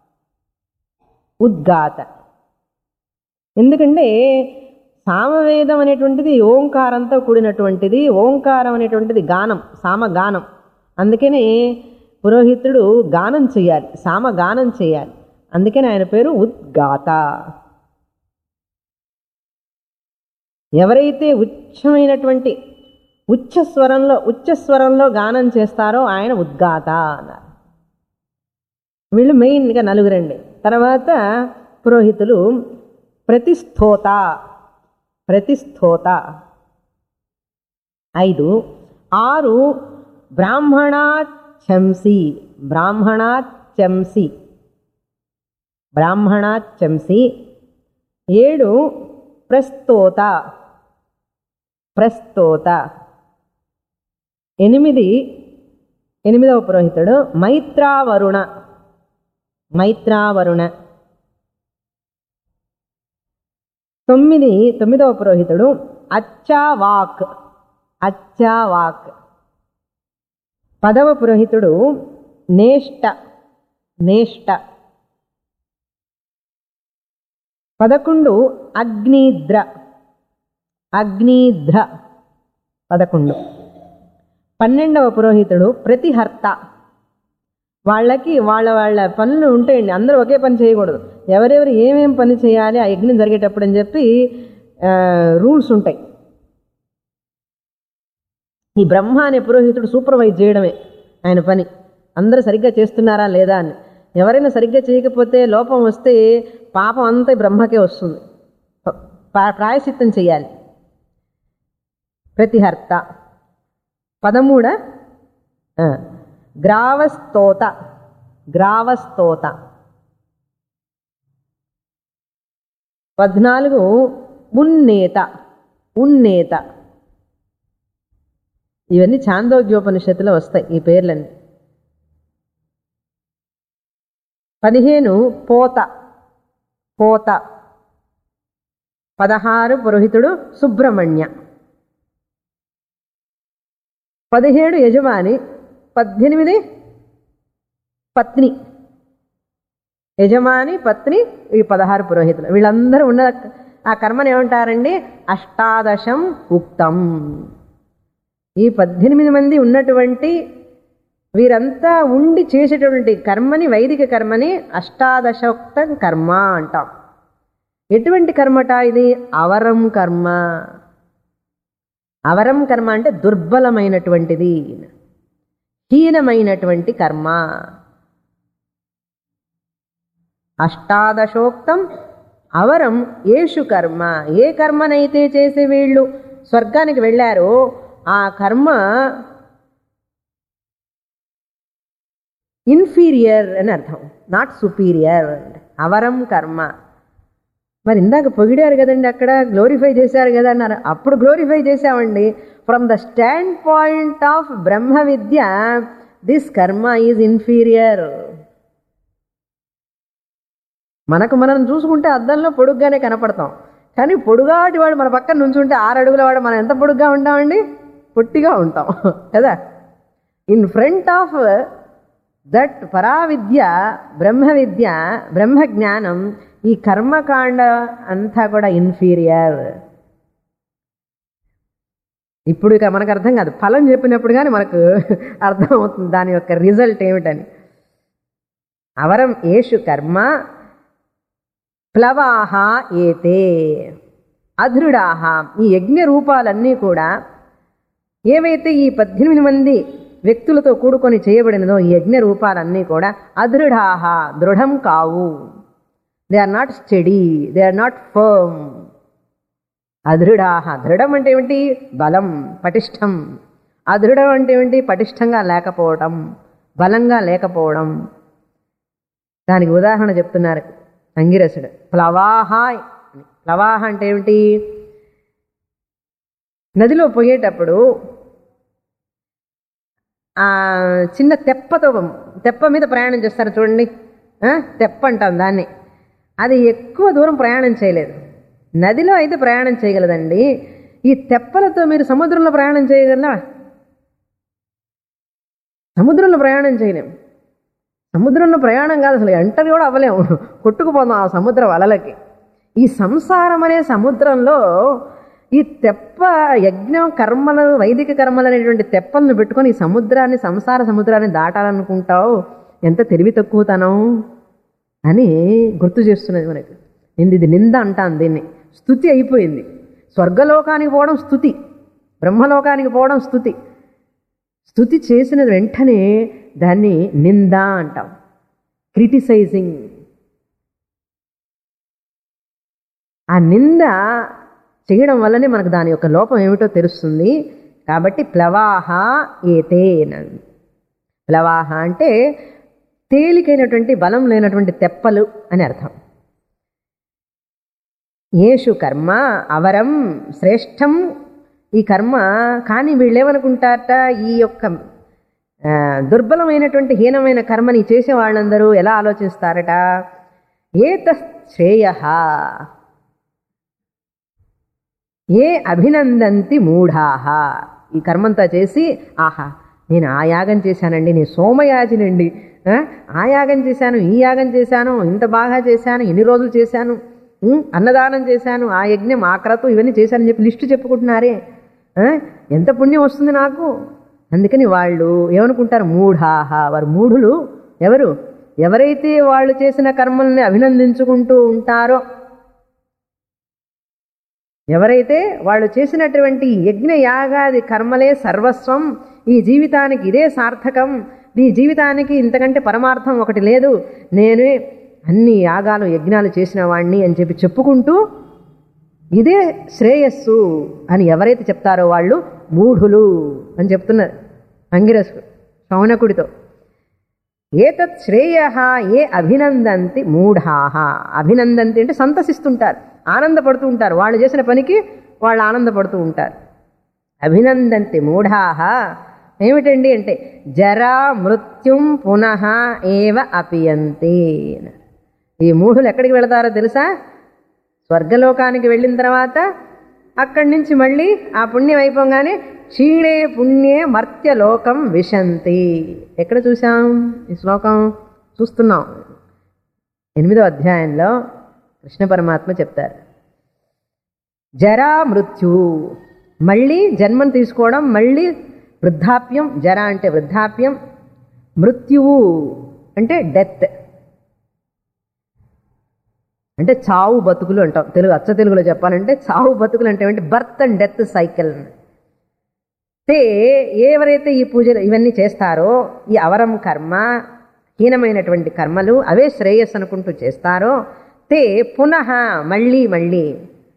ఉద్గాత ఎందుకంటే సామవేదం అనేటువంటిది ఓంకారంతో కూడినటువంటిది ఓంకారం అనేటువంటిది గానం సామగానం అందుకని పురోహితుడు గానం చేయాలి సామగానం చేయాలి అందుకని ఆయన పేరు ఉద్గాత ఎవరైతే ఉచ్చమైనటువంటి ఉచ్చస్వరంలో ఉచ్చస్వరంలో గానం చేస్తారో ఆయన ఉద్గాత అన్నారు వీళ్ళు మెయిన్గా నలుగురండి తర్వాత పురోహితులు ప్రతిస్థోత ప్రతిస్థోత ఐదు ఆరు బ్రాహ్మణాచంసి బ్రాహ్మణాచంసి బ్రాహ్మణాచంసి ఏడు ప్రస్తోత ప్రస్తోత ఎనిమిది ఎనిమిదవ పురోహితుడు మైత్రావరుణ మైత్రావరుణ తొమ్మిది తొమ్మిదవ పురోహితుడు అచ్చావాక్ అచ్చావాక్ పదవ పురోహితుడు నేష్ట నేష్ట పదకొండు అగ్నిద్ర అగ్నిద్ర పదకొండు పన్నెండవ పురోహితుడు ప్రతిహర్త వాళ్ళకి వాళ్ళ వాళ్ళ పనులు ఉంటాయండి అందరూ ఒకే పని చేయకూడదు ఎవరెవరు ఏమేం పని చేయాలి ఆ యజ్ఞం జరిగేటప్పుడు అని చెప్పి రూల్స్ ఉంటాయి ఈ బ్రహ్మ అనే పురోహితుడు సూపర్వైజ్ చేయడమే ఆయన పని అందరూ సరిగ్గా చేస్తున్నారా లేదా అని ఎవరైనా సరిగ్గా చేయకపోతే లోపం వస్తే పాపం అంతా ఈ బ్రహ్మకే వస్తుంది ప్రా- ప్రాయశ్చిత్తం చేయాలి ప్రతిహర్త పదమూడ ఆ, గ్రావస్తోత గ్రావస్తోత పద్నాలుగు ఉన్నేత ఉన్నేత ఇవన్నీ చాందోగ్యోపనిషత్తులో వస్తాయి ఈ పేర్లన్నీ పదిహేను పోత పోత పదహారు పురోహితుడు సుబ్రహ్మణ్య పదిహేడు యజమాని పద్దెనిమిది పత్ని యజమాని పత్ని ఈ పదహారు పురోహితులు వీళ్ళందరూ ఉన్న ఆ కర్మను ఏమంటారండి అష్టాదశం ఉక్తం ఈ పద్దెనిమిది మంది ఉన్నటువంటి వీరంతా ఉండి చేసేటటువంటి కర్మని వైదిక కర్మని అష్టాదశోక్తం కర్మ అంటాం ఎటువంటి కర్మట ఇది అవరం కర్మ అవరం కర్మ అంటే దుర్బలమైనటువంటిది హీనమైనటువంటి కర్మ అష్టాదశోక్తం అవరం ఏషు కర్మ ఏ కర్మనైతే చేసే వీళ్ళు స్వర్గానికి వెళ్ళారో ఆ కర్మ ఇన్ఫీరియర్ అని అర్థం నాట్ సుపీరియర్ అవరం కర్మ మరి ఇందాక పొగిడారు కదండి అక్కడ గ్లోరిఫై చేశారు కదా అన్నారు అప్పుడు గ్లోరిఫై చేశామండి from the standpoint of బ్రహ్మ విద్య దిస్ కర్మ ఈజ్ ఇన్ఫీరియర్ మనకు మనం చూసుకుంటే అద్దంలో పొడుగ్గానే కనపడతాం కానీ పొడుగాటి వాడు మన పక్కన నుంచుంటే ఆరు అడుగుల వాడు మనం ఎంత పొడుగ్గా ఉంటామండి పొట్టిగా ఉంటాం కదా ఇన్ ఫ్రంట్ ఆఫ్ దట్ పరావిద్య బ్రహ్మ విద్య బ్రహ్మ జ్ఞానం ఈ కర్మకాండ అంతా కూడా ఇన్ఫీరియర్ ఇప్పుడు ఇక మనకు అర్థం కాదు ఫలం చెప్పినప్పుడు కానీ మనకు అర్థం అవుతుంది దాని యొక్క రిజల్ట్ ఏమిటని అవరం ఏషు కర్మ ప్లవాహ ఏతే అధృడాహ ఈ యజ్ఞ రూపాలన్నీ కూడా ఏవైతే ఈ పద్దెనిమిది మంది వ్యక్తులతో కూడుకొని చేయబడినదో ఈ యజ్ఞ రూపాలన్నీ కూడా అదృఢాహ దృఢం కావు they are not steady they are not firm అదృఢాహ దృఢం అంటే ఏమిటి బలం పటిష్టం అదృఢం అంటే ఏమిటి పటిష్టంగా లేకపోవడం బలంగా లేకపోవడం దానికి ఉదాహరణ చెప్తున్నారు అంగిరసుడు ప్లవాహ అని. ప్లవాహ అంటే ఏమిటి నదిలో పోయేటప్పుడు ఆ చిన్న తెప్పతో తెప్ప మీద ప్రయాణం చేస్తారు చూడండి ఆ, తెప్ప అంటాం దాన్ని అది ఎక్కువ దూరం ప్రయాణం చేయలేదు నదిలో అయితే ప్రయాణం చేయగలదండి ఈ తెప్పలతో మీరు సముద్రంలో ప్రయాణం చేయగలరా సముద్రంలో ప్రయాణం చేయలేం సముద్రంలో ప్రయాణం కాదు అసలు ఎంటర్ కూడా అవ్వలేము కొట్టుకుపోదాం ఆ సముద్ర వలలకి ఈ సంసారం అనే సముద్రంలో ఈ తెప్ప యజ్ఞం కర్మలు వైదిక కర్మలు అనేటువంటి తెప్పలను పెట్టుకొని ఈ సముద్రాన్ని సంసార సముద్రాన్ని దాటాలనుకుంటావు ఎంత తెలివి తక్కువతనం అని గుర్తు చేస్తున్నది మనకి నింది ఇది నింద అంటాను దీన్ని స్థుతి అయిపోయింది స్వర్గలోకానికి పోవడం స్థుతి బ్రహ్మలోకానికి పోవడం స్థుతి స్థుతి చేసిన వెంటనే దాన్ని నింద అంటాం క్రిటిసైజింగ్ ఆ నింద చేయడం వల్లనే మనకు దాని యొక్క లోపం ఏమిటో తెలుస్తుంది కాబట్టి ప్లవాహ ఏతే అన్నది. ప్లవాహ అంటే తేలికైనటువంటి బలం లేనటువంటి తెప్పలు అని అర్థం ఏషు కర్మ అవరం శ్రేష్టం ఈ కర్మ కానీ వీళ్ళేమనుకుంటారట ఈ యొక్క ఆ, దుర్బలమైనటువంటి హీనమైన కర్మని చేసే వాళ్ళందరూ ఎలా ఆలోచిస్తారట ఏత శ్రేయ ఏ అభినందంతి మూఢాహ ఈ కర్మంతా చేసి ఆహా నేను ఆ యాగం చేశానండి నేను సోమయాజినండి ఆ, ఆ యాగం చేశాను ఈ యాగం చేశాను ఇంత బాగా చేశాను ఎన్ని రోజులు చేశాను ఉం, అన్నదానం చేశాను ఆ యజ్ఞం ఆ క్రతు ఇవన్నీ చేశానని చెప్పి లిస్టు చెప్పుకుంటున్నారే ఆ, ఎంత పుణ్యం వస్తుంది నాకు అందుకని వాళ్ళు ఏమనుకుంటారు మూఢాహ వారు మూఢులు ఎవరు ఎవరైతే వాళ్ళు చేసిన కర్మల్ని అభినందించుకుంటూ ఉంటారో ఎవరైతే వాళ్ళు చేసినటువంటి యజ్ఞ యాగాది కర్మలే సర్వస్వం ఈ జీవితానికి ఇదే సార్థకం ఈ జీవితానికి ఇంతకంటే పరమార్థం ఒకటి లేదు నేనే అన్ని యాగాలు యజ్ఞాలు చేసిన వాణ్ణి అని చెప్పి చెప్పుకుంటూ ఇదే శ్రేయస్సు అని ఎవరైతే చెప్తారో వాళ్ళు మూఢులు అని చెప్తున్నారు అంగిరసుడు శౌనకుడితో ఏతత్ శ్రేయ ఏ అభినందంతి మూఢాహ అభినందంతి అంటే సంతసిస్తుంటారు ఆనందపడుతూ ఉంటారు వాళ్ళు చేసిన పనికి వాళ్ళు ఆనందపడుతూ ఉంటారు అభినందంతి మూఢాహ ఏమిటండి అంటే జరా మృత్యుం పునః ఏవ అపియంతి ఈ మూఢులు ఎక్కడికి వెళతారో తెలుసా స్వర్గలోకానికి వెళ్ళిన తర్వాత అక్కడి నుంచి మళ్ళీ ఆ పుణ్యం అయిపోగానే క్షీణే పుణ్యే మర్త్యలోకం విశంతి ఎక్కడ చూసాం ఈ శ్లోకం చూస్తున్నాం ఎనిమిదో అధ్యాయంలో కృష్ణ పరమాత్మ చెప్తారు జరా మృత్యు మళ్ళీ జన్మను తీసుకోవడం మళ్ళీ వృద్ధాప్యం జర అంటే వృద్ధాప్యం మృత్యువు అంటే డెత్ అంటే చావు బతుకులు అంటాం తెలుగు అచ్చ తెలుగులో చెప్పాలంటే చావు బతుకులు అంటే ఏంటి బర్త్ అండ్ డెత్ సైకిల్ తే ఎవరైతే ఈ పూజలు ఇవన్నీ చేస్తారో ఈ అవరం కర్మ హీనమైనటువంటి కర్మలు అవే శ్రేయస్ అనుకుంటూ చేస్తారో తే పునః మళ్ళీ మళ్ళీ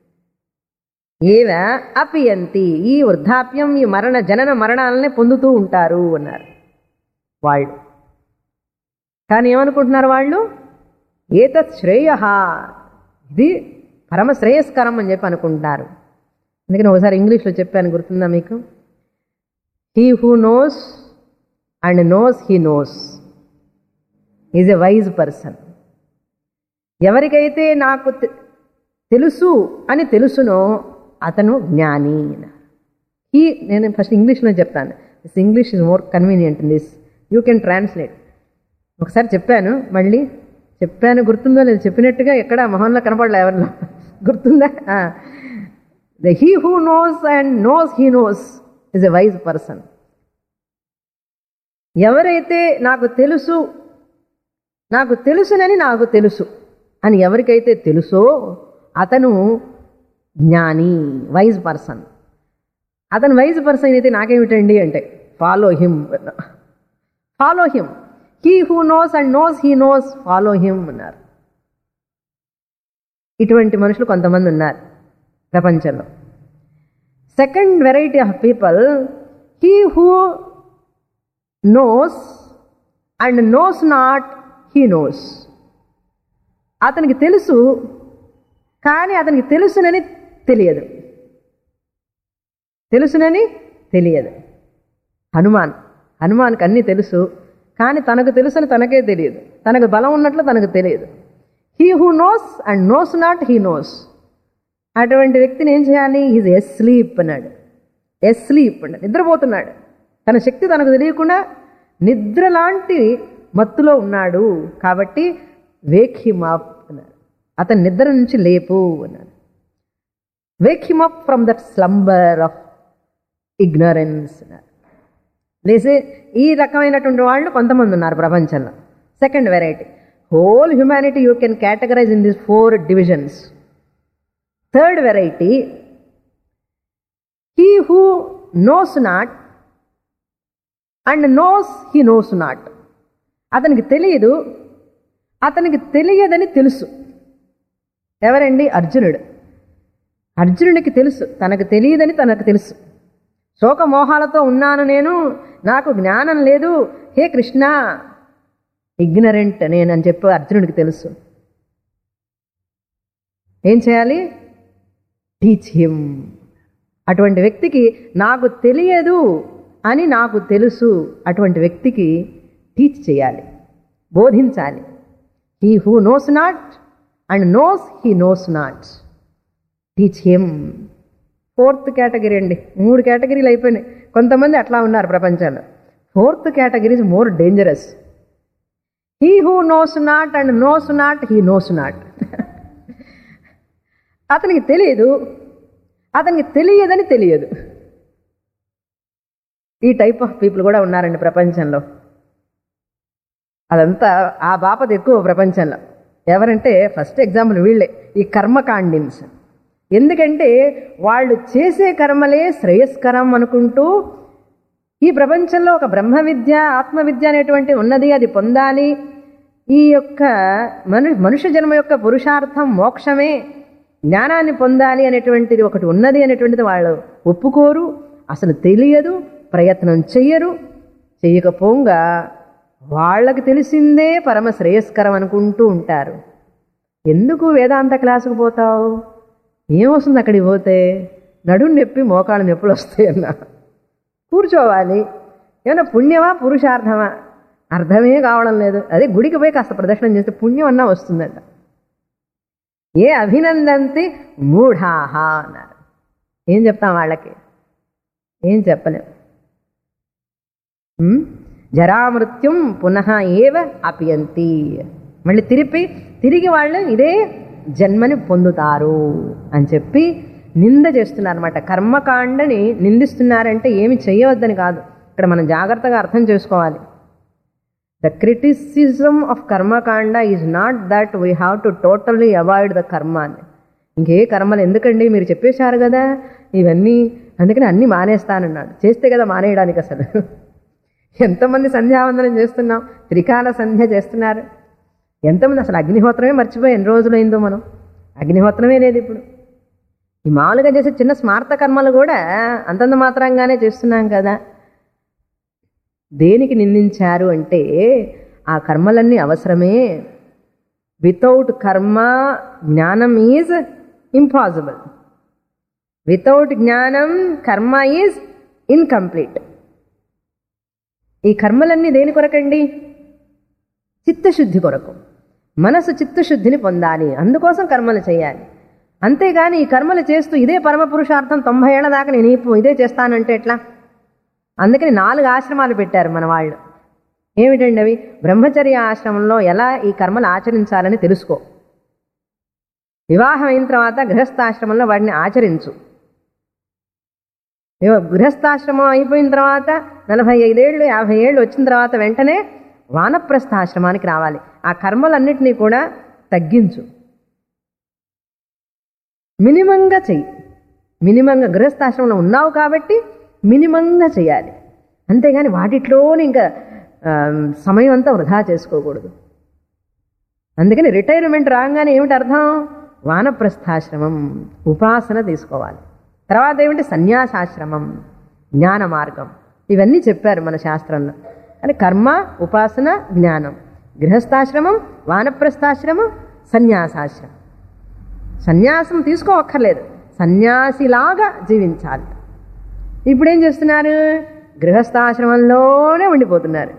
ఏవ అపియంతి ఈ వృద్ధాప్యం ఈ మరణ జనన మరణాలనే పొందుతూ ఉంటారు అన్నారు వాళ్ళు కానీ ఏమనుకుంటున్నారు వాళ్ళు ఏతత్ శ్రేయ ఇది పరమ శ్రేయస్కరం అని చెప్పి అనుకుంటారు అందుకని ఒకసారి ఇంగ్లీష్లో చెప్పాను గుర్తుందా మీకు he who knows and knows he knows is a wise person ఎవరికైతే నాకు తె- తెలుసు అని తెలుసునో అతను జ్ఞాని ఈ నేను ఫస్ట్ ఇంగ్లీష్లో చెప్తాను this English is more convenient in this you can translate ఒకసారి చెప్పాను మళ్ళీ చెప్పాను గుర్తుందో లేదు చెప్పినట్టుగా ఎక్కడ మొహంలో కనపడలే ఎవరిలో గుర్తుందా the he who knows and knows he knows is a wise person ఎవరైతే నాకు తెలుసు నాకు తెలుసునని నాకు తెలుసు అని ఎవరికైతే తెలుసో అతను జ్ఞాని వైజ్ పర్సన్ అతను వైజ్ పర్సన్ అయితే నాకేమిటండి అంటే follow him follow him he who knows and knows he knows follow him అన్నారు ఇటువంటి మనుషులు కొంతమంది ఉన్నారు ప్రపంచంలో second variety of people he who knows and knows not he knows అతనికి తెలుసు కానీ అతనికి తెలుసునని తెలియదు తెలుసునని తెలియదు హనుమాన్ హనుమాన్కి అన్నీ తెలుసు కానీ తనకు తెలుసని తనకే తెలియదు తనకు బలం ఉన్నట్లు తనకు తెలియదు he who knows and knows not he knows అటువంటి వ్యక్తిని ఏం చేయాలి ఈజ్ ఎస్ స్లీప్ అన్నాడు ఎస్ స్లీప్ అన్నాడు నిద్రపోతున్నాడు తన శక్తి తనకు తెలియకుండా నిద్ర లాంటి మత్తులో ఉన్నాడు కాబట్టి వేక్ హిమ్ అప్ అన్నాడు అతని నిద్ర నుంచి లేపు అన్నాడు wake him up from that slumber of ignorance అన్నారు లేసే ఈ రకమైనటువంటి వాళ్ళు కొంతమంది ఉన్నారు ప్రపంచంలో second variety whole humanity you can categorise in this four divisions third variety he who knows not and knows he knows not అతనికి తెలియదు అతనికి తెలియదని తెలుసు ఎవరండి అర్జునుడు అర్జునుడికి తెలుసు తనకు తెలియదని తనకు తెలుసు శోకమోహాలతో ఉన్నాను నేను నాకు జ్ఞానం లేదు హే కృష్ణ ఇగ్నరెంట్ నేను అని చెప్పి అర్జునుడికి తెలుసు ఏం చేయాలి టీచ్ హిమ్ అటువంటి వ్యక్తికి నాకు తెలియదు అని నాకు తెలుసు అటువంటి వ్యక్తికి టీచ్ చేయాలి బోధించాలి he who knows not and knows he knows not teach him fourth category అండి మూడు కేటగిరీలు అయిపోయినాయి కొంతమంది అట్లా ఉన్నారు ప్రపంచంలో fourth category is more dangerous he who knows not and knows not he knows not అతనికి తెలియదు అతనికి తెలియదని తెలియదు ఈ టైప్ ఆఫ్ పీపుల్ కూడా ఉన్నారండి ప్రపంచంలో అదంతా ఆ బాపత ఎక్కువ ప్రపంచంలో ఎవరంటే ఫస్ట్ ఎగ్జాంపుల్ వీళ్ళే ఈ కర్మకాండిన్స్ ఎందుకంటే వాళ్ళు చేసే కర్మలే శ్రేయస్కరం అనుకుంటూ ఈ ప్రపంచంలో ఒక బ్రహ్మ విద్య ఆత్మ విద్య అనేటువంటి ఉన్నది అది పొందాలి ఈ యొక్క మను మనుష్య జన్మ యొక్క పురుషార్థం మోక్షమే జ్ఞానాన్ని పొందాలి అనేటువంటిది ఒకటి ఉన్నది అనేటువంటిది వాళ్ళు ఒప్పుకోరు అసలు తెలియదు ప్రయత్నం చెయ్యరు చెయ్యకపోగా వాళ్ళకి తెలిసిందే పరమ శ్రేయస్కరం అనుకుంటూ ఉంటారు ఎందుకు వేదాంత క్లాసుకు పోతావు ఏమొస్తుంది అక్కడికి పోతే నడుం నొప్పి మోకాళ్ళ నొప్పులు వస్తాయి అన్న కూర్చోవాలి ఏమన్నా పుణ్యమా పురుషార్థమా అర్థమే కావడం లేదు అదే గుడికి పోయి కాస్త ప్రదర్శనం చేస్తే పుణ్యం అన్నా వస్తుందట ఏ అభినందంతి మూఢాహ అన్నారు ఏం చెప్తాం వాళ్ళకి ఏం చెప్పలేం ఉమ్? జరామృత్యుం పునః ఏవ అపియంతి మళ్ళీ తిరిపి తిరిగి వాళ్ళు ఇదే జన్మని పొందుతారు అని చెప్పి నింద చేస్తున్నారు అనమాట కర్మకాండని నిందిస్తున్నారంటే ఏమి చేయవద్దని కాదు ఇక్కడ మనం జాగ్రత్తగా అర్థం చేసుకోవాలి ద క్రిటిసిజం ఆఫ్ కర్మకాండ is not that we have to totally avoid the కర్మ అని ఇంకే కర్మలు ఎందుకండి మీరు చెప్పేశారు కదా ఇవన్నీ అందుకని అన్నీ మానేస్తానన్నాడు చేస్తే కదా మానేయడానికి అసలు ఎంతమంది సంధ్యావందనం చేస్తున్నాం త్రికాల సంధ్య చేస్తున్నారు ఎంతమంది అసలు అగ్నిహోత్రమే మర్చిపోయి ఎన్ని రోజులైందో మనం అగ్నిహోత్రమే లేదు ఇప్పుడు ఈ మామూలుగా చేసే చిన్న స్మార్త కర్మలు కూడా అంతంత మాత్రంగానే చేస్తున్నాం కదా దేనికి నిందించారు అంటే ఆ కర్మలన్నీ అవసరమే వితౌట్ కర్మ జ్ఞానం ఈజ్ ఇంపాసిబుల్ వితౌట్ జ్ఞానం కర్మ ఈజ్ ఇన్కంప్లీట్ ఈ కర్మలన్నీ దేని కొరకండి చిత్తశుద్ధి కొరకు మనసు చిత్తశుద్ధిని పొందాలి అందుకోసం కర్మలు చేయాలి అంతేగాని ఈ కర్మలు చేస్తూ ఇదే పరమ పురుషార్థం తొంభై ఏళ్ల దాకా నేను ఈ- ఇదే చేస్తానంటే ఎట్లా అందుకని నాలుగు ఆశ్రమాలు పెట్టారు మన వాళ్ళు ఏమిటండి అవి బ్రహ్మచర్య ఆశ్రమంలో ఎలా ఈ కర్మలు ఆచరించాలని తెలుసుకో వివాహం అయిన తర్వాత గృహస్థాశ్రమంలో వాడిని ఆచరించు ఏవో గృహస్థాశ్రమం అయిపోయిన తర్వాత నలభై ఐదేళ్ళు యాభై ఏళ్ళు వచ్చిన తర్వాత వెంటనే వానప్రస్థాశ్రమానికి రావాలి ఆ కర్మలన్నిటినీ కూడా తగ్గించు మినిమంగా చెయ్యి మినిమంగా గృహస్థాశ్రమంలో ఉన్నావు కాబట్టి మినిమంగా చేయాలి అంతేగాని వాటిట్లోనే ఇంకా ఆ, సమయం అంతా వృధా చేసుకోకూడదు అందుకని రిటైర్మెంట్ రాగానే ఏమిటి అర్థం వానప్రస్థాశ్రమం ఉపాసన తీసుకోవాలి తర్వాత ఏమిటి సన్యాసాశ్రమం జ్ఞాన మార్గం ఇవన్నీ చెప్పారు మన శాస్త్రంలో అని కర్మ ఉపాసన జ్ఞానం గృహస్థాశ్రమం వానప్రస్థాశ్రమం సన్యాసాశ్రమం సన్యాసం తీసుకోవక్కర్లేదు సన్యాసిలాగా జీవించాలి ఇప్పుడు ఏం చేస్తున్నారు గృహస్థాశ్రమంలోనే ఉండిపోతున్నారు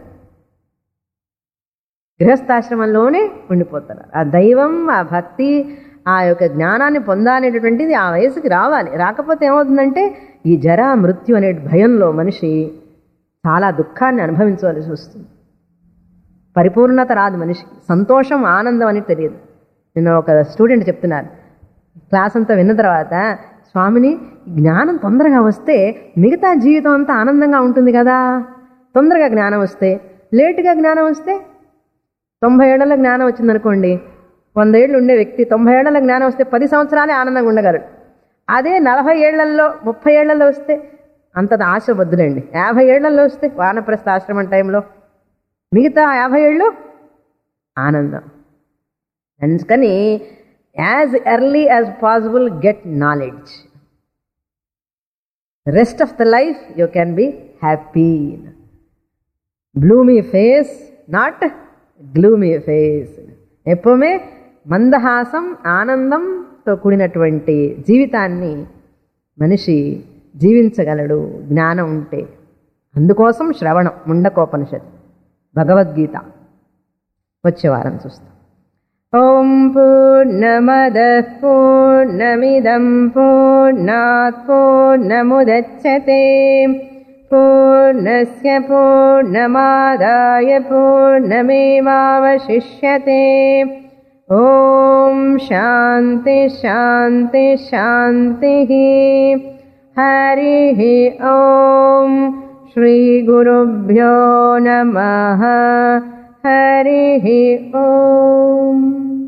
గృహస్థాశ్రమంలోనే ఉండిపోతున్నారు ఆ దైవం ఆ భక్తి ఆ యొక్క జ్ఞానాన్ని పొందాలనేటటువంటిది ఆ వయసుకి రావాలి రాకపోతే ఏమవుతుందంటే ఈ జర మృత్యు అనే భయంలో మనిషి చాలా దుఃఖాన్ని అనుభవించవలసి వస్తుంది పరిపూర్ణత రాదు మనిషికి సంతోషం ఆనందం అని తెలియదు నేను ఒక స్టూడెంట్ చెప్తున్నారు క్లాస్ అంతా విన్న తర్వాత స్వామిని జ్ఞానం తొందరగా వస్తే మిగతా జీవితం అంతా ఆనందంగా ఉంటుంది కదా తొందరగా జ్ఞానం వస్తే లేటుగా జ్ఞానం వస్తే తొంభై ఏళ్ల జ్ఞానం వచ్చిందనుకోండి వంద ఏళ్ళు ఉండే వ్యక్తి తొంభై ఏళ్ల జ్ఞానం వస్తే పది సంవత్సరాలే ఆనందంగా ఉండగలడు అదే నలభై ఏళ్లలో ముప్పై ఏళ్లలో వస్తే అంత ఆశబద్దులండి యాభై ఏళ్లలో వస్తే వానప్రస్థ ఆశ్రమం టైంలో మిగతా యాభై ఏళ్ళు ఆనందం అందుకని as early as possible get knowledge rest of the life you can be happy bloomy face not gloomy face ఎప్పుమే మందహాసం ఆనందంతో కూడినటువంటి జీవితాన్ని మనిషి జీవించగలడు జ్ఞానం ఉంటే అందుకోసం శ్రవణం ముండకోపనిషత్ భగవద్గీత వచ్చే వారం చూస్తాం ఓం పూర్ణమద పూర్ణమిదం పూర్ణాత్ పూర్ణముదచ్చతే పూర్ణస్య పూర్ణమాదాయ పూర్ణమేవావశిష్యతే ఓం శాంతి శాంతి శాంతి హరి ఓం శ్రీగురుభ్యో నమ హరి ఓం